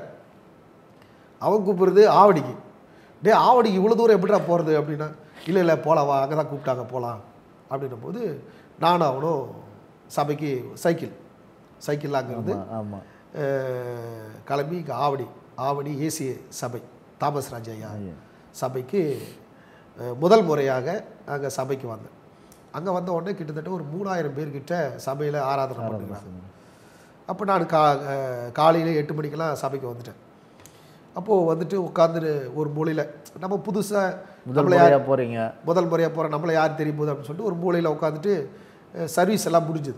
அவன் கூப்பிடுறது ஆவடிக்கு டேய் ஆவடிக்கு இவ்வளோ தூரம் எப்படிடா போகிறது அப்படின்னா இல்லை இல்லை போகலாம் வா அங்கே தான் கூப்பிட்டாங்க போகலாம் அப்படின்னும் போது நானும் அவனும் சபைக்கு சைக்கிள் சைக்கிளில் அங்கேருந்து ஆமாம் அஹ், கிளம்பி இங்கே ஆவடி ஆவணி ஏசிய சபை தாமஸ் ராஜையா ஐயா. சபைக்கு அஹ், முதல் முறையாக அங்கே சபைக்கு வந்தேன் அங்கே வந்த உடனே கிட்டத்தட்ட ஒரு மூணாயிரம் பேர்கிட்ட சபையில் ஆராதனை பண்ணுறாங்க அப்போ நான் கா காலையில் எட்டு மணிக்கெல்லாம் சபைக்கு வந்துட்டேன் அப்போது வந்துட்டு உட்காந்து ஒரு மூலையில் நம்ம புதுசாக முதல் நம்மளை யார் முறையாக போகிறீங்க முதல் முறையாக போகிறோம் நம்மளை யார் தெரியும் போது அப்படின்னு சொல்லிட்டு ஒரு மூலையில் உட்காந்துட்டு சர்வீஸ் எல்லாம் முடிஞ்சுது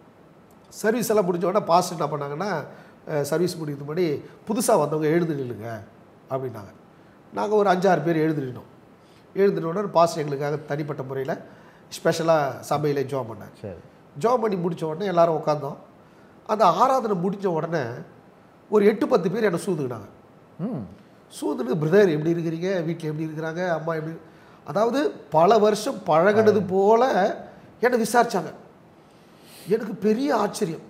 சர்வீஸ் எல்லாம் முடிஞ்ச உடனே பாஸ்டர் என்ன பண்ணாங்கன்னா சர்வீஸ் முடிக்கிறது முன்னாடி புதுசாக வந்தவங்க எழுந்து நில்லுங்க அப்படின்னாங்க நாங்கள் ஒரு அஞ்சாறு பேர் எழுந்து நின்னோம் எழுந்து உடனே பாஸ்டர் எங்களுக்காக தனிப்பட்ட முறையில் ஸ்பெஷலாக சபையில் ஜோம் பண்ணாங்க சரி ஜோம் பண்ணி முடிச்ச உடனே எல்லாரும் உட்காந்தோம் அந்த ஆராதனை முடிஞ்ச உடனே ஒரு எட்டு பத்து பேர் என்னை சூதுக்கினாங்க ம் சூதுன்னு பிரதர் எப்படி இருக்கிறீங்க வீட்டில் எப்படி இருக்கிறாங்க அம்மா எப்படி அதாவது பல வருஷம் பழகினது போல என்னை விசாரிச்சாங்க எனக்கு பெரிய ஆச்சரியம்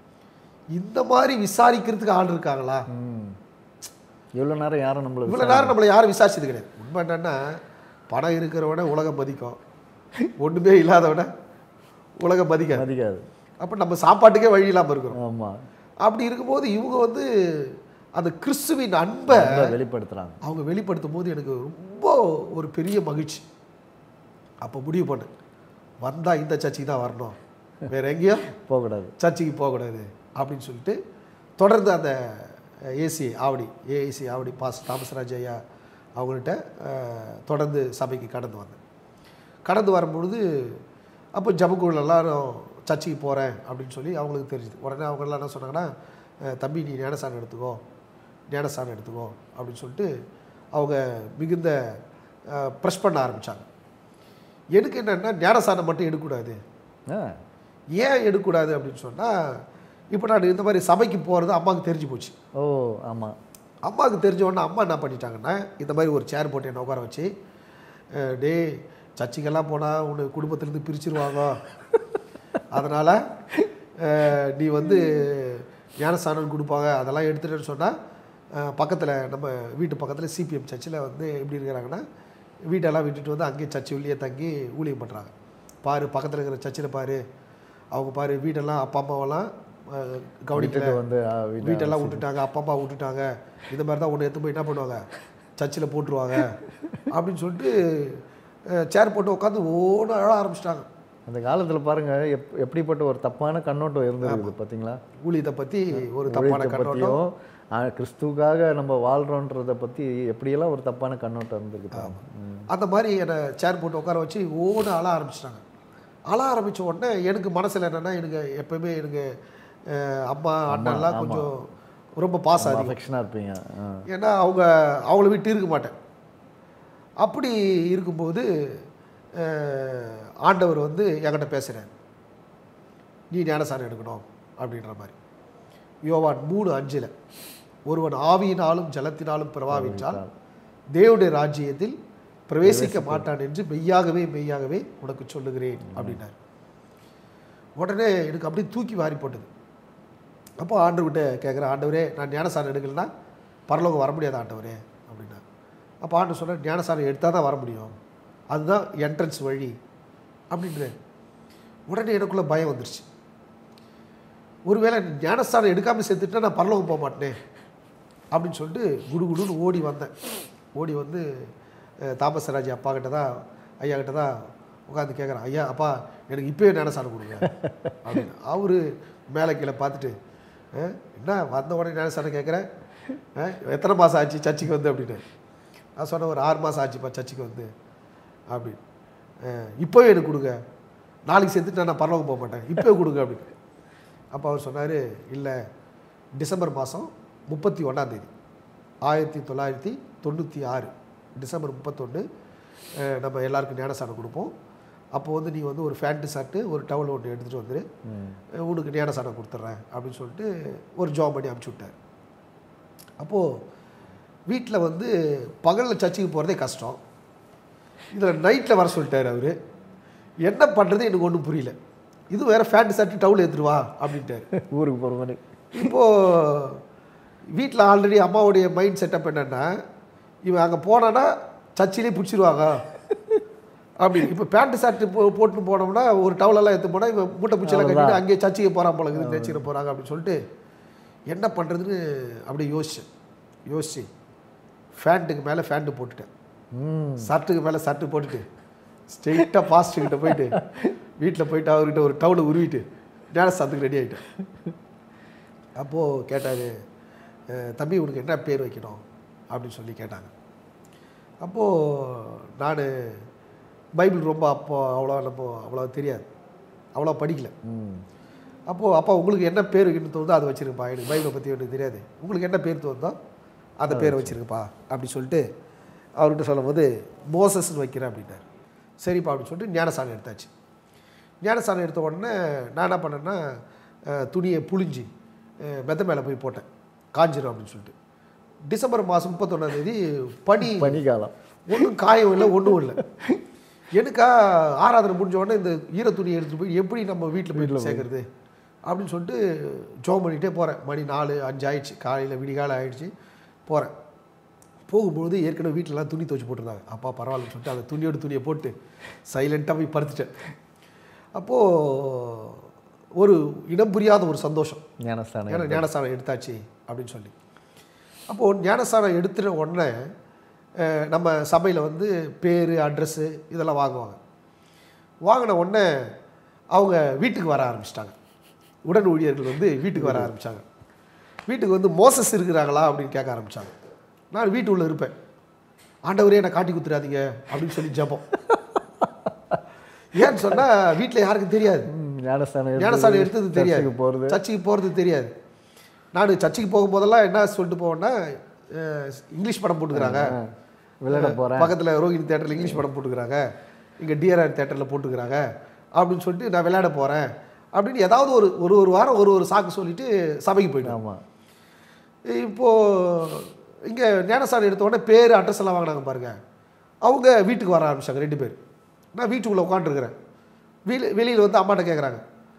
இந்த மாதிரி விசாரிக்கிறதுக்கு ஆள் இருக்காங்களா ம் இவ்வளோ நேரம் யாரும் நம்மளை இவ்வளோ நேரம் நம்மளை யாரும் விசாரிச்சது கிடையாது உண்மை என்னன்னா பணம் இருக்கிறவன உலகம் மதிக்கும் ஒன்றுமே இல்லாதவன உலகம் மதிக்காது மதிக்காது அப்போ நம்ம சாப்பாட்டுக்கே வழி இல்லாமல் இருக்கிறோம் ஆமாம் அப்படி இருக்கும்போது இவங்க வந்து அந்த கிறிஸ்துவின் அன்பை வெளிப்படுத்துகிறாங்க அவங்க வெளிப்படுத்தும் போது எனக்கு ரொம்ப ஒரு பெரிய மகிழ்ச்சி அப்போ முடிவு பண்ணேன் வந்தால் இந்த சர்ச்சுக்கு தான் வரணும் வேற எங்கேயும் போகக்கூடாது சர்ச்சுக்கு போகக்கூடாது அப்படின்னு சொல்லிட்டு தொடர்ந்து அந்த ஏசி ஆவடி ஏஏசி ஆவடி பாஸ் தாமஸ்ராஜ் ஐயா அவங்கள்ட்ட அஹ், தொடர்ந்து சபைக்கு கடந்து வந்தேன் கடந்து வரும்பொழுது அப்போ ஜபக்குள் எல்லாரும் சர்ச்சுக்கு போகிறேன் அப்படின்னு சொல்லி அவங்களுக்கு தெரிஞ்சுது உடனே அவங்க எல்லாம் என்ன சொன்னாங்கன்னா அஹ், தம்பி நீ ஞானஸ்தானம் எடுத்துக்கோ ஞானஸ்தானம் எடுத்துக்கோ அப்படின்னு சொல்லிட்டு அவங்க மிகுந்த ப்ரெஸ் பண்ண ஆரம்பித்தாங்க எனக்கு என்னென்னா ஞானஸ்தானம் மட்டும் எடுக்கக்கூடாது ஆ ஏன் எடுக்கக்கூடாது அப்படின்னு சொன்னால் இப்போ நான் இந்த மாதிரி சபைக்கு போகிறது அம்மாவுக்கு தெரிஞ்சு போச்சு ஓ ஆமாம் அம்மாவுக்கு தெரிஞ்ச உடனே அம்மா என்ன பண்ணிட்டாங்கன்னா இந்த மாதிரி ஒரு சேர் போட்டு என்னை உட்கார வச்சு அஹ், டேய் சர்ச்சுக்கெல்லாம் போனால் உன்னை குடும்பத்துலேருந்து பிரிச்சிருவாங்க அதனால் நீ வந்து ஞானஸ்தானம் கொடுப்பாங்க அதெல்லாம் எடுத்துட்டேன்னு சொன்னால் பக்கத்தில் நம்ம வீட்டு பக்கத்தில் சிபிஎம் சர்ச்சில் வந்து எப்படி இருக்கிறாங்கன்னா வீட்டெல்லாம் விட்டுட்டு வந்து அங்கேயே சர்ச்சு உள்ளே தங்கி ஊழியம் பண்ணுறாங்க பாரு பக்கத்தில் இருக்கிற சர்ச்சில் பாரு அவங்க பாரு வீடெல்லாம் அப்பா அம்மாவெல்லாம் அஹ், கவனிக்கல விட்டுட்டு வந்து ஆ, வீட்டை வீட்டெல்லாம் விட்டுட்டாங்க அப்பா அம்மா விட்டுட்டாங்க இந்த மாதிரி தான் ஒன்று எடுத்து போய் என்ன பண்ணுவாங்க சர்ச்சில் போட்டுருவாங்க அப்படின்னு சொல்லிட்டு சேர் போட்டு உட்காந்து ஓட அழ ஆரம்பிச்சிட்டாங்க அந்த காலத்தில் பாருங்க எப் எப்படிப்பட்ட ஒரு தப்பான கண்ணோட்டம் இருந்திருக்குது பார்த்தீங்களா ஊழியத்தை பற்றி ஒரு தப்பான ஊழியத்தை கண்ணோட்டம் பற்றியும் ஆ, கிறிஸ்துவுக்காக நம்ம வாழ்கிறோன்றதை பற்றி எப்படியெல்லாம் ஒரு தப்பான கண்ணோட்டம் இருந்திருக்குது ம். அந்த மாதிரி என்னை சேர் போட்டு உட்கார வச்சு ஓட அழ ஆரம்பிச்சிட்டாங்க அழ ஆரம்பித்த உடனே எனக்கு மனசில் என்னென்னா எனக்கு எப்போவுமே எனக்கு அஹ், அம்மா அண்ணன்லாம் கொஞ்சம் ரொம்ப பாசம் அதிகம் அஃபெக்ஷனாக இருப்பீங்க ஆ. ஏன்னா அவங்க அவங்கள விட்டு இருக்க மாட்டேன் அப்படி இருக்கும்போது அஹ், ஆண்டவர் வந்து என்கிட்ட பேசுகிறார் நீ ஞானசாரம் எடுக்கணும் அப்படின்ற மாதிரி யோவான் மூணு அஞ்சில் ஒருவன் ஆவியினாலும் ஜலத்தினாலும் பிரவாவிட்டால் தேவனுடைய ராஜ்யத்தில் பிரவேசிக்க மாட்டான் என்று மெய்யாகவே மெய்யாகவே உனக்கு சொல்லுகிறேன் அப்படின்னார் உடனே எனக்கு அப்படியே தூக்கி வாரி போட்டது அப்போ ஆண்டவர்கிட்ட கேட்குறேன் ஆண்டவரே நான் ஞானசாரம் எடுக்கலைன்னா பரலோகம் வர முடியாது ஆண்டவரே அப்படின்னா அப்போ ஆண்டு சொன்னார் ஞானசாரம் எடுத்தால் தான் வர முடியும் அதுதான் என்ட்ரன்ஸ் வழி அப்படின்ற உடனே எனக்குள்ள பயம் வந்துருச்சு ஒருவேளை ஞானஸ்தானம் எடுக்காமல் செத்துட்டா நான் பரலோகம் போக மாட்டேனே அப்படின்னு சொல்லிட்டு குடு குடுன்னு ஓடி வந்தேன் ஓடி வந்து அஹ், தாமசராஜ் அப்பா கிட்ட தான் ஐயா கிட்ட தான் உட்காந்து கேட்குறேன் ஐயா அப்பா எனக்கு இப்போயே ஞானஸ்தானம் கொடுங்க அப்படின்னு அவரு மேலே கீழே பார்த்துட்டு "அஹ், என்ன வந்த உடனே ஞானஸ்தானம் கேட்குறேன் எத்தனை மாதம் ஆச்சு சர்ச்சுக்கு வந்து அப்படின்னு நான் சொன்னேன் ஒரு ஆறு மாதம் ஆச்சுப்பா சர்ச்சுக்கு வந்து அப்படின்னு "அஹ், இப்போவே எனக்கு கொடுங்க நாளைக்கு செத்துட்டு நான் பரலோகம் போக மாட்டேன் இப்போவே கொடுங்க அப்படின்னு அப்போ அவர் சொன்னார் இல்லை டிசம்பர் மாதம் முப்பத்தி ஒன்றாந்தேதி ஆயிரத்தி தொள்ளாயிரத்தி தொண்ணூற்றி ஆறு டிசம்பர் முப்பத்தொன்று நம்ம எல்லாருக்கும் ஞானசானம் கொடுப்போம் அப்போ வந்து நீ வந்து ஒரு ஃபேண்ட்டு ஷர்ட்டு ஒரு டவல் ஒன்று எடுத்துகிட்டு வந்துரு அஹ் உனக்கு ஞானசானம் கொடுத்துட்றேன் அப்படின்னு சொல்லிட்டு ஒரு ஜாப் பண்ணி அனுப்பிச்சி விட்டார் அப்போது வீட்டில் வந்து பகலில் சர்ச்சுக்கு போகிறதே கஷ்டம் இதில் நைட்டில் வர சொல்லிட்டார் அவர் என்ன பண்ணுறது எனக்கு ஒன்றும் புரியல இது வேறு ஃபேண்ட் ஷர்ட்டு டவுல் எடுத்துருவா அப்படின்ட்டார் ஊருக்கு போகிற மாதிரி இப்போது வீட்டில் ஆல்ரெடி அம்மாவுடைய மைண்ட் செட்டப் என்னென்னா இவன் அங்கே போனான்னா சர்ச்சிலே பிடிச்சிருவாங்க அப்படி இப்போ பேண்ட் ஷர்ட்டு போ போட்டுன்னு போனோம்னா ஒரு டவலெல்லாம் எடுத்து போனால் இவன் மூட்டை பூச்சியெல்லாம் கட்டிட்டு அங்கேயே சர்ச்சுக்கு போகிறான் போல இருக்குது நினச்சிட்டு போகிறாங்க அப்படின்னு சொல்லிட்டு என்ன பண்ணுறதுன்னு அப்படியே யோசிச்சேன் யோசிச்சு ஃபேண்ட்டுக்கு மேலே ஃபேண்ட்டு போட்டுட்டேன் ம் ஷர்ட்டுக்கு மேலே ஷர்ட்டு போட்டுட்டு ஸ்ட்ரெயிட்டாக பாஸ்ட்டுக்கிட்ட போயிட்டு வீட்டில் போயிட்டு அவர்கிட்ட ஒரு டவுலை உருவிட்டு ஞானஸ்தானத்துக்கு ரெடி ஆகிட்டேன் அப்போது கேட்டார் தம்பி உனக்கு என்ன பேர் வைக்கணும் அப்படின்னு சொல்லி கேட்டாங்க அப்போது நான் பைபிள் ரொம்ப அப்போ அவ்வளோ நம்ம அவ்வளோ தெரியாது அவ்வளோ படிக்கல ம் அப்போது அப்பா உங்களுக்கு என்ன பேர் வைக்கணும்னு தோணுதோ அதை வச்சிருப்பா எனக்கு பைபிளை பற்றி எனக்கு தெரியாது உங்களுக்கு என்ன பேர் தோணுதோ அந்த பேரை வச்சிருக்குப்பா அப்படி சொல்லிட்டு அவர்கிட்ட சொல்லும்போது மோசஸ்ன்னு வைக்கிறேன் அப்படின்னாரு சரிப்பா அப்படின்னு சொல்லிட்டு ஞானசானம் எடுத்தாச்சு ஞானசானம் எடுத்த உடனே நான் என்ன பண்ணேன்னா அஹ், துணியை புழிஞ்சு அஹ், மெத்த மேலே போய் போட்டேன் காஞ்சிரும் அப்படின்னு சொல்லிட்டு டிசம்பர் மாதம் முப்பத்தொன்னாந்தேதி பனி பனிக்காலம் ஒன்றும் காயம் இல்லை ஒன்றும் இல்லை எனக்கா ஆராதனை முடிஞ்ச உடனே இந்த ஈர துணியை எடுத்துகிட்டு போய் எப்படி நம்ம வீட்டில் போய் சேர்க்கறது அப்படின்னு சொல்லிட்டு ஜோம் பண்ணிகிட்டே போகிறேன் மணி நாலு அஞ்சு ஆயிடுச்சு காலையில் விடிகாலம் ஆயிடுச்சு போகிறேன் போகும்பொழுது ஏற்கனவே வீட்டிலலாம் துணி துவச்சி போட்டிருந்தாங்க அப்பா பரவாயில்லன்னு சொல்லிட்டு அந்த துணியோட துணியை போட்டு சைலண்ட்டாக போய் படுத்துட்டேன் அப்போது ஒரு இனம் புரியாத ஒரு சந்தோஷம் ஞானஸ்தானம் ஏன்னா ஞானஸ்தானம் எடுத்தாச்சு அப்படின்னு சொல்லி அப்போது ஞானஸ்தானம் எடுத்துட்ட உடனே அஹ், நம்ம சபையில் வந்து பேர் அட்ரஸ்ஸு இதெல்லாம் வாங்குவாங்க வாங்கின உடனே அவங்க வீட்டுக்கு வர ஆரம்பிச்சிட்டாங்க உடன் ஊழியர்கள் வந்து வீட்டுக்கு வர ஆரம்பித்தாங்க வீட்டுக்கு வந்து மோசஸ் இருக்கிறாங்களா அப்படின்னு கேட்க ஆரம்பித்தாங்க நான் வீட்டுக்குள்ளே இருப்பேன் ஆண்டவரே என்னை காட்டி குத்துறாதீங்க அப்படின்னு சொல்லி ஜெபம் ஏன்னு சொன்னால் வீட்டில் யாருக்கும் தெரியாது ம், ஞானஸ்தானம் ஞானசாலை எடுத்தது தெரியாது சர்ச்சுக்கு போகிறது சர்ச்சுக்கு போகிறது தெரியாது நான் சர்ச்சுக்கு போகும்போதெல்லாம் என்ன சொல்லிட்டு போவேன்னா அஹ், இங்கிலீஷ் படம் போட்டுக்கிறாங்க விளையாட போகிறேன் பக்கத்தில் ரோஹிணி தேட்டரில் இங்கிலீஷ் படம் போட்டுக்கிறாங்க இங்கே டிஆர்ஆர் தேட்டரில் போட்டுக்கிறாங்க அப்படின்னு சொல்லிட்டு நான் விளையாட போகிறேன் அப்படின்னு ஏதாவது ஒரு ஒரு ஒரு வாரம் ஒரு ஒரு சாக்கு சொல்லிட்டு சபைக்கு போயிடுவேன் ஆமாம் இப்போது இங்கே ஞானசாலை எடுத்த உடனே பேர் அட்ரஸ் எல்லாம் வாங்கினாங்க பாருங்க அவங்க வீட்டுக்கு வர ஆரம்பிச்சாங்க ரெண்டு பேர் நான் வீட்டுக்குள்ளே உட்காந்துருக்கிறேன் வெளி வெளியில் வந்து அம்மாட்ட கேட்குறாங்க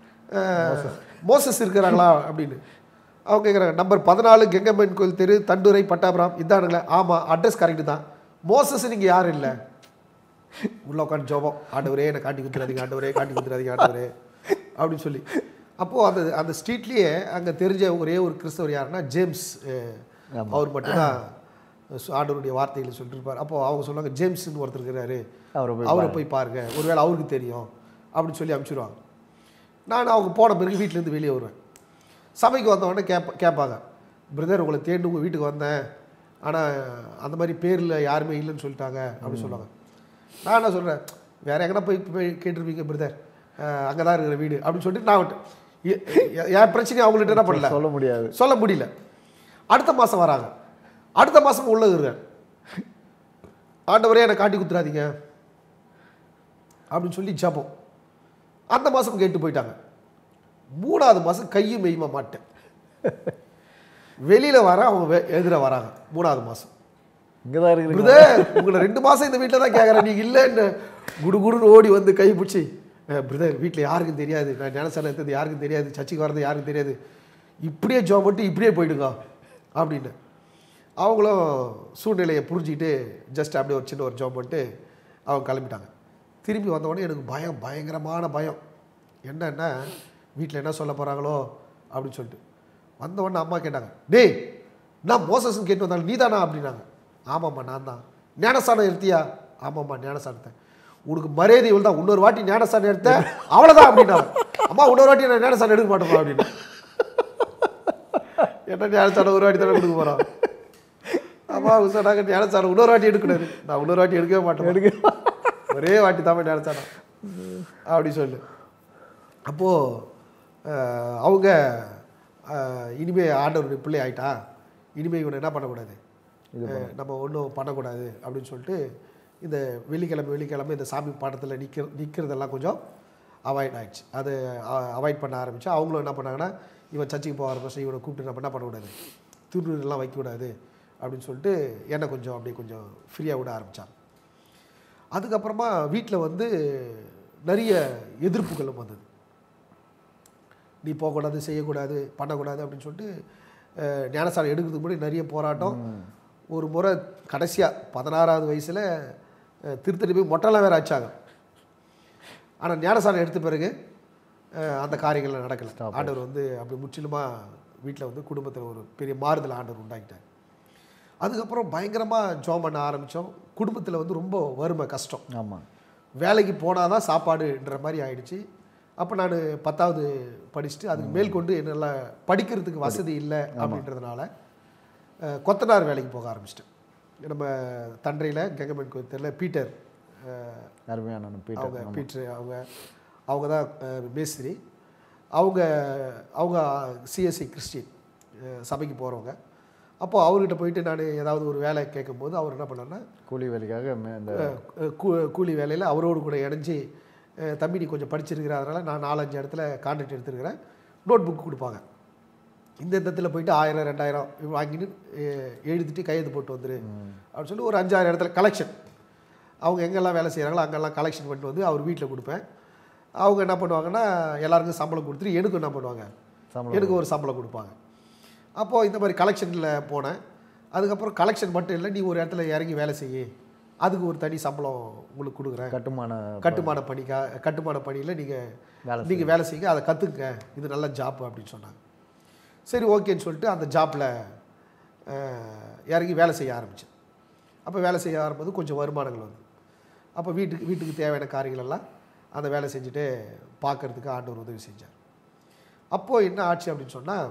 மோசஸ் இருக்கிறாங்களா அப்படின்னு அவங்க கேட்குறாங்க நம்பர் பதினாலு கெங்கம்மன் கோயில் தெரு தண்டுரை பட்டாபுரம் இதானுங்களே ஆமாம் அட்ரஸ் கரெக்டு தான் மோசஸ் நீங்கள் யாரும் இல்லை உள்ள உட்காந்து ஜோபம் ஆண்டவரே என்னை காட்டி குத்துறாதீங்க ஆண்டவரே காட்டி குத்துறாதீங்க ஆண்டவரே அப்படின்னு சொல்லி அப்போது அந்த அந்த ஸ்ட்ரீட்லேயே அங்கே தெரிஞ்ச ஒரே ஒரு கிறிஸ்தவர் யாருன்னா ஜேம்ஸ் அஹ், அவர் மட்டும்தான் சு- ஆண்டவருடைய வார்த்தைகளை சொல்லிட்டு இருப்பார் அப்போ அவங்க சொல்லுவாங்க ஜேம்ஸ்னு ஒருத்தர் இருக்கிறாரு அவரை போய் அவரை போய் பாருங்க ஒருவேளை அவருக்கு தெரியும் அப்படின்னு சொல்லி அனுப்பிச்சிடுவாங்க நான் அவங்க போன பிறகு வீட்டிலேருந்து வெளியே வருவேன் சபைக்கு வந்த உடனே கேட்ப கேட்பாங்க பிரதர் உங்களை தேடி உங்கள் வீட்டுக்கு வந்தேன் ஆனால் அந்த மாதிரி பேரில் யாருமே இல்லைன்னு சொல்லிட்டாங்க அப்படின்னு சொல்லுவாங்க நான் என்ன சொல்கிறேன் வேற எங்கன்னா போய் போய் கேட்டிருப்பீங்க பிரதர் அங்கே தான் இருக்கிற வீடு அப்படின்னு சொல்லிட்டு நான் விட்டு எ- எ- என் பிரச்சனையை அவங்கள்ட்ட என்ன பண்ணல சொல்ல முடியாது சொல்ல முடியல அடுத்த மாதம் வராங்க அடுத்த மாதம் உள்ள இருக்கிறேன் ஆண்டவரே என்னை காட்டி குத்துறாதீங்க அப்படின்னு சொல்லி ஜபம் அந்த மாதம் கேட்டு போயிட்டாங்க மூணாவது மாதம் கையும் மெய்யுமா மாட்டேன் வெளியில் வர அவங்க வெ- எதிர வராங்க மூணாவது மாதம் இங்கே தான் இருக்கிறீங்க பிரதர் உங்களை ரெண்டு மாதம் இந்த வீட்டில் தான் கேட்குறேன் நீங்கள் இல்லைன்னு குடுகுடுன்னு ஓடி வந்து கை பிடிச்சி பிரதர் வீட்டில் யாருக்கும் தெரியாது நான் ஞானசானம் எடுத்தது யாருக்கும் தெரியாது சர்ச்சுக்கு வர்றது யாருக்கும் தெரியாது இப்படியே ஜோ மட்டும் இப்படியே போயிடுங்க அப்படின்னு அவங்களும் சூழ்நிலையை புரிஞ்சுக்கிட்டு ஜஸ்ட் அப்படியே ஒரு சின்ன ஒரு ஜாப் பண்ணிட்டு அவங்க கிளம்பிட்டாங்க திரும்பி வந்த உடனே எனக்கு பயம் பயங்கரமான பயம் என்னன்னா வீட்டில் என்ன சொல்ல போகிறாங்களோ அப்படின்னு சொல்லிட்டு வந்த உடனே அம்மா கேட்டாங்க டேய் நான் மோசஸ்ன்னு கேட்டு வந்தாலும் நீ தானா அப்படின்னாங்க ஆமாம்மா நான் தான் ஞானஸ்தானம் எடுத்தியா ஆமாம்மா ஞானஸ்தானத்தை உனக்கு மரியாதை இவ்வளோ தான் இன்னொரு வாட்டி ஞானஸ்தானம் எடுத்த அவ்வளோதான் அப்படின்னாங்க அம்மா இன்னொரு வாட்டி நான் ஞானஸ்தானம் எடுக்க மாட்டேமா அப்படின்னு என்ன ஞானஸ்தானம் ஒரு வாட்டி தானே கொடுக்க போகிறோம் அம்மா அவங்க சொன்னாங்க ஞானஸ்தானம் இன்னொரு வாட்டி எடுக்கக்கூடாது நான் இன்னொரு வாட்டி எடுக்கவே மாட்டேன் எடுக்க ஒரே வாட்டி தான் ஞானஸ்தானம் அப்படி சொல்லு அப்போது அவங்க அஹ், இனிமே ஆண்டவருடைய பிள்ளை ஆயிட்டா இனிமே இவனை என்ன பண்ணக்கூடாது அஹ், நம்ம ஒன்றும் பண்ணக்கூடாது அப்படின்னு சொல்லிட்டு இந்த வெள்ளிக்கிழமை வெள்ளிக்கிழமை இந்த சாமி பாடத்தில் நிற்கிற நிற்கிறதெல்லாம் கொஞ்சம் அவாய்ட் ஆயிடுச்சு அது அவாய்ட் பண்ண ஆரம்பிச்சு அவங்களும் என்ன பண்ணாங்கன்னா இவன் சர்ச்சுக்கு போக ஆரம்பிச்சு இவனை கூப்பிட்டு நம்ம என்ன பண்ணக்கூடாது திருநூறுலாம் வைக்கக்கூடாது அப்படின்னு சொல்லிட்டு என்னை கொஞ்சம் அப்படியே கொஞ்சம் ஃப்ரீயாக விட ஆரம்பித்தாங்க அதுக்கப்புறமா வீட்டில் வந்து நிறைய எதிர்ப்புகளும் வந்தது நீ போகக்கூடாது செய்யக்கூடாது பண்ணக்கூடாது அப்படின்னு சொல்லிட்டு அஹ், ஞானசாரம் எடுக்கிறதுக்கு முன்னாடி நிறைய போராட்டம் ஒரு முறை கடைசியாக பதினாறாவது வயசில் திருத்தணி போய் மொட்டைலாம் வேற ஆச்சாங்க ஆனால் ஞானசாரம் எடுத்த பிறகு அஹ், அந்த காரியங்கள்லாம் நடக்கல ஆண்டவர் வந்து அப்படி முற்றிலுமாக வீட்டில் வந்து குடும்பத்தில் ஒரு பெரிய மாறுதல் ஆண்டவர் உண்டாக்கிட்டார் அதுக்கப்புறம் பயங்கரமாக ஜோம் பண்ண ஆரம்பித்தோம் குடும்பத்தில் வந்து ரொம்ப வறுமை கஷ்டம் ஆமாம் வேலைக்கு போனால் தான் சாப்பாடுன்ற மாதிரி ஆயிடுச்சு அப்போ நான் பத்தாவது படிச்சுட்டு அதுக்கு மேற்கொண்டு என்னால் படிக்கிறதுக்கு வசதி இல்லை அப்படின்றதுனால அஹ், கொத்தனார் வேலைக்கு போக ஆரம்பிச்சிட்டேன் நம்ம தண்டையில் கங்கமன் கோயத்தில் பீட்டர் அஹ், அருமையான பீட்டர் அவங்க பீட்டர் அவங்க அவங்க தான் அஹ், மேஸ்திரி அவங்க அவங்க சிஎஸ்சி கிறிஸ்டின் அஹ், சபைக்கு போகிறவங்க அப்போ அவர்கிட்ட போயிட்டு நான் ஏதாவது ஒரு வேலை கேட்கும்போது அவர் என்ன பண்ணாருன்னா கூலி வேலைக்காக மே- இந்த அஹ் கூ- கூலி வேலையில் அவரோடு கூட இணைஞ்சி அஹ் தம்பி நீ கொஞ்சம் படிச்சிருக்கிற அதனால் நான் நாலஞ்சு இடத்துல கான்ட்ராக்ட் எடுத்துருக்கிறேன் நோட் புக் கொடுப்பாங்க இந்த இடத்துல போயிட்டு ஆயிரம் ரெண்டாயிரம் இவ்வளோ வாங்கிட்டு அஹ் எழுதிட்டு கையெழுத்து போட்டு வந்துரு அப்படின்னு சொல்லி ஒரு அஞ்சாயிரம் இடத்துல கலெக்ஷன் அவங்க எங்கெல்லாம் வேலை செய்கிறாங்களோ அங்கெல்லாம் கலெக்ஷன் பண்ணிட்டு வந்து அவர் வீட்டில் கொடுப்பேன் அவங்க என்ன பண்ணுவாங்கன்னா எல்லாருக்கும் சம்பளம் கொடுத்துட்டு எனக்கும் என்ன பண்ணுவாங்க சம்பளம் எனக்கு ஒரு சம்பளம் கொடுப்பாங்க அப்போது இந்த மாதிரி கலெக்ஷனில் போனேன் அதுக்கப்புறம் கலெக்ஷன் மட்டும் இல்லை நீ ஒரு இடத்துல இறங்கி வேலை செய்யி அதுக்கு ஒரு தனி சம்பளம் உங்களுக்கு கொடுக்குறேன் கட்டுமான கட்டுமான பணிக்கா கட்டுமான பணியில் நீங்கள் வேலை நீங்கள் வேலை செய்யுங்க அதை கற்றுக்குங்க இது நல்ல ஜாப் அப்படின்னு சொன்னாங்க சரி ஓகேன்னு சொல்லிட்டு அந்த ஜாப்பில் இறங்கி வேலை செய்ய ஆரம்பித்தேன் அப்போ வேலை செய்ய ஆரம்பிச்சது கொஞ்சம் வருமானங்கள் வந்து அப்போ வீட்டுக்கு வீட்டுக்கு தேவையான காரியங்கள் எல்லாம் அந்த வேலை செஞ்சுட்டு பார்க்கறதுக்கு ஆண்டவர் உதவி செஞ்சார் அப்போது என்ன ஆச்சு அப்படின்னு சொன்னால்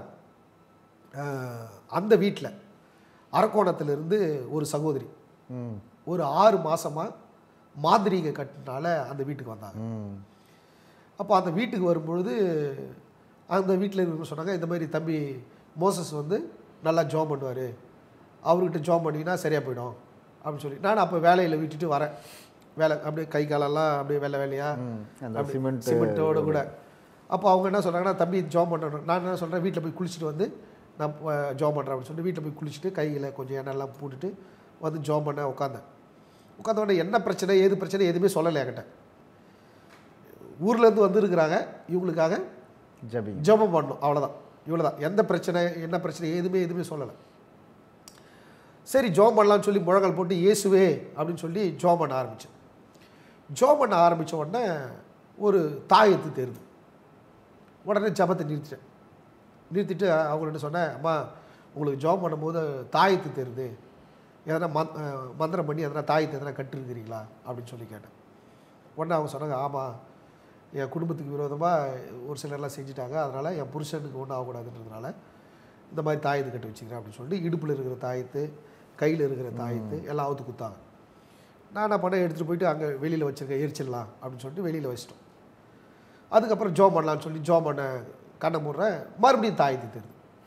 அந்த வீட்டில் அரக்கோணத்திலிருந்து ஒரு சகோதரி ம் ஒரு ஆறு மாசமா மாந்திரீக கட்டினால அந்த வீட்டுக்கு வந்தாங்க ம் அப்போ அந்த வீட்டுக்கு வரும்பொழுது அந்த வீட்டில் இருக்கிறவங்க சொன்னாங்க இந்த மாதிரி தம்பி மோசஸ் வந்து நல்லா ஜோம் பண்ணுவார் அவர்கிட்ட ஜோம் பண்ணிங்கன்னா சரியாக போயிடும் அப்படின்னு சொல்லி நான் அப்போ வேலையில் விட்டுட்டு வரேன் வேலை அப்படியே கை காலெல்லாம் அப்படியே வெள்ளை வேலையா ம். அந்த அப்படி சிமெண்ட் சிமெண்ட்டோட கூட அப்போ அவங்க என்ன சொல்கிறாங்கன்னா தம்பி ஜோம் பண்ணணும் நான் என்ன சொல்கிறேன் வீட்டில் போய் குளிச்சுட்டு வந்து நான் ஜோம் பண்ணுறேன் அப்படின்னு சொல்லிட்டு வீட்டில் போய் குளிச்சுட்டு கையில் கொஞ்சம் எண்ணெய்லாம் போட்டுட்டு வந்து ஜோம் பண்ண உட்காந்தேன் உட்காந்த உடனே என்ன பிரச்சனை ஏது பிரச்சனை எதுவுமே சொல்லலை என்கிட்ட ஊர்லேருந்து வந்திருக்கிறாங்க இவங்களுக்காக ஜபி ஜெபம் பண்ணணும் அவ்வளோதான் இவ்வளோ தான் எந்த பிரச்சனை என்ன பிரச்சனை எதுவுமே எதுவுமே சொல்லலை சரி ஜோம் பண்ணலாம்னு சொல்லி முழங்கால் போட்டு இயேசுவே அப்படின்னு சொல்லி ஜோம் பண்ண ஆரம்பித்தேன் ஜோம் பண்ண ஆரம்பித்த உடனே ஒரு தாயத்து தெரியுது உடனே ஜபத்தை நிறுத்திட்டேன் நிறுத்திட்டு அவங்கள்ட்ட சொன்னேன் அம்மா உங்களுக்கு ஜோம் பண்ணும்போது தாயத்து தெரியுது எதனா மந் அஹ் மந்திரம் பண்ணி எதனா தாயத்து எதனா கட்டிருக்கிறீங்களா அப்படின்னு சொல்லி கேட்டேன் உடனே அவங்க சொன்னாங்க ஆமாம் என் குடும்பத்துக்கு விரோதமாக ஒரு சிலர்லாம் செஞ்சுட்டாங்க அதனால் என் புருஷனுக்கு ஒன்றும் ஆகக்கூடாதுன்றதுனால இந்த மாதிரி தாயத்து கட்டி வச்சுக்கிறேன் அப்படின்னு சொல்லிட்டு இடுப்பில் இருக்கிற தாயத்து கையில் இருக்கிற தாயத்து எல்லாம் அவுத்து குத்தாங்க நான் என்ன பண்ணேன் எடுத்துகிட்டு போயிட்டு அங்கே வெளியில் வச்சிருக்கேன் எரிச்சிடலாம் அப்படின்னு சொல்லிட்டு வெளியில் வச்சிட்டோம் அதுக்கப்புறம் ஜோ பண்ணலான்னு சொல்லி ஜோ பண்ண கண்ணை மூடுறேன் மறுபடியும் தாயத்து தெரியுது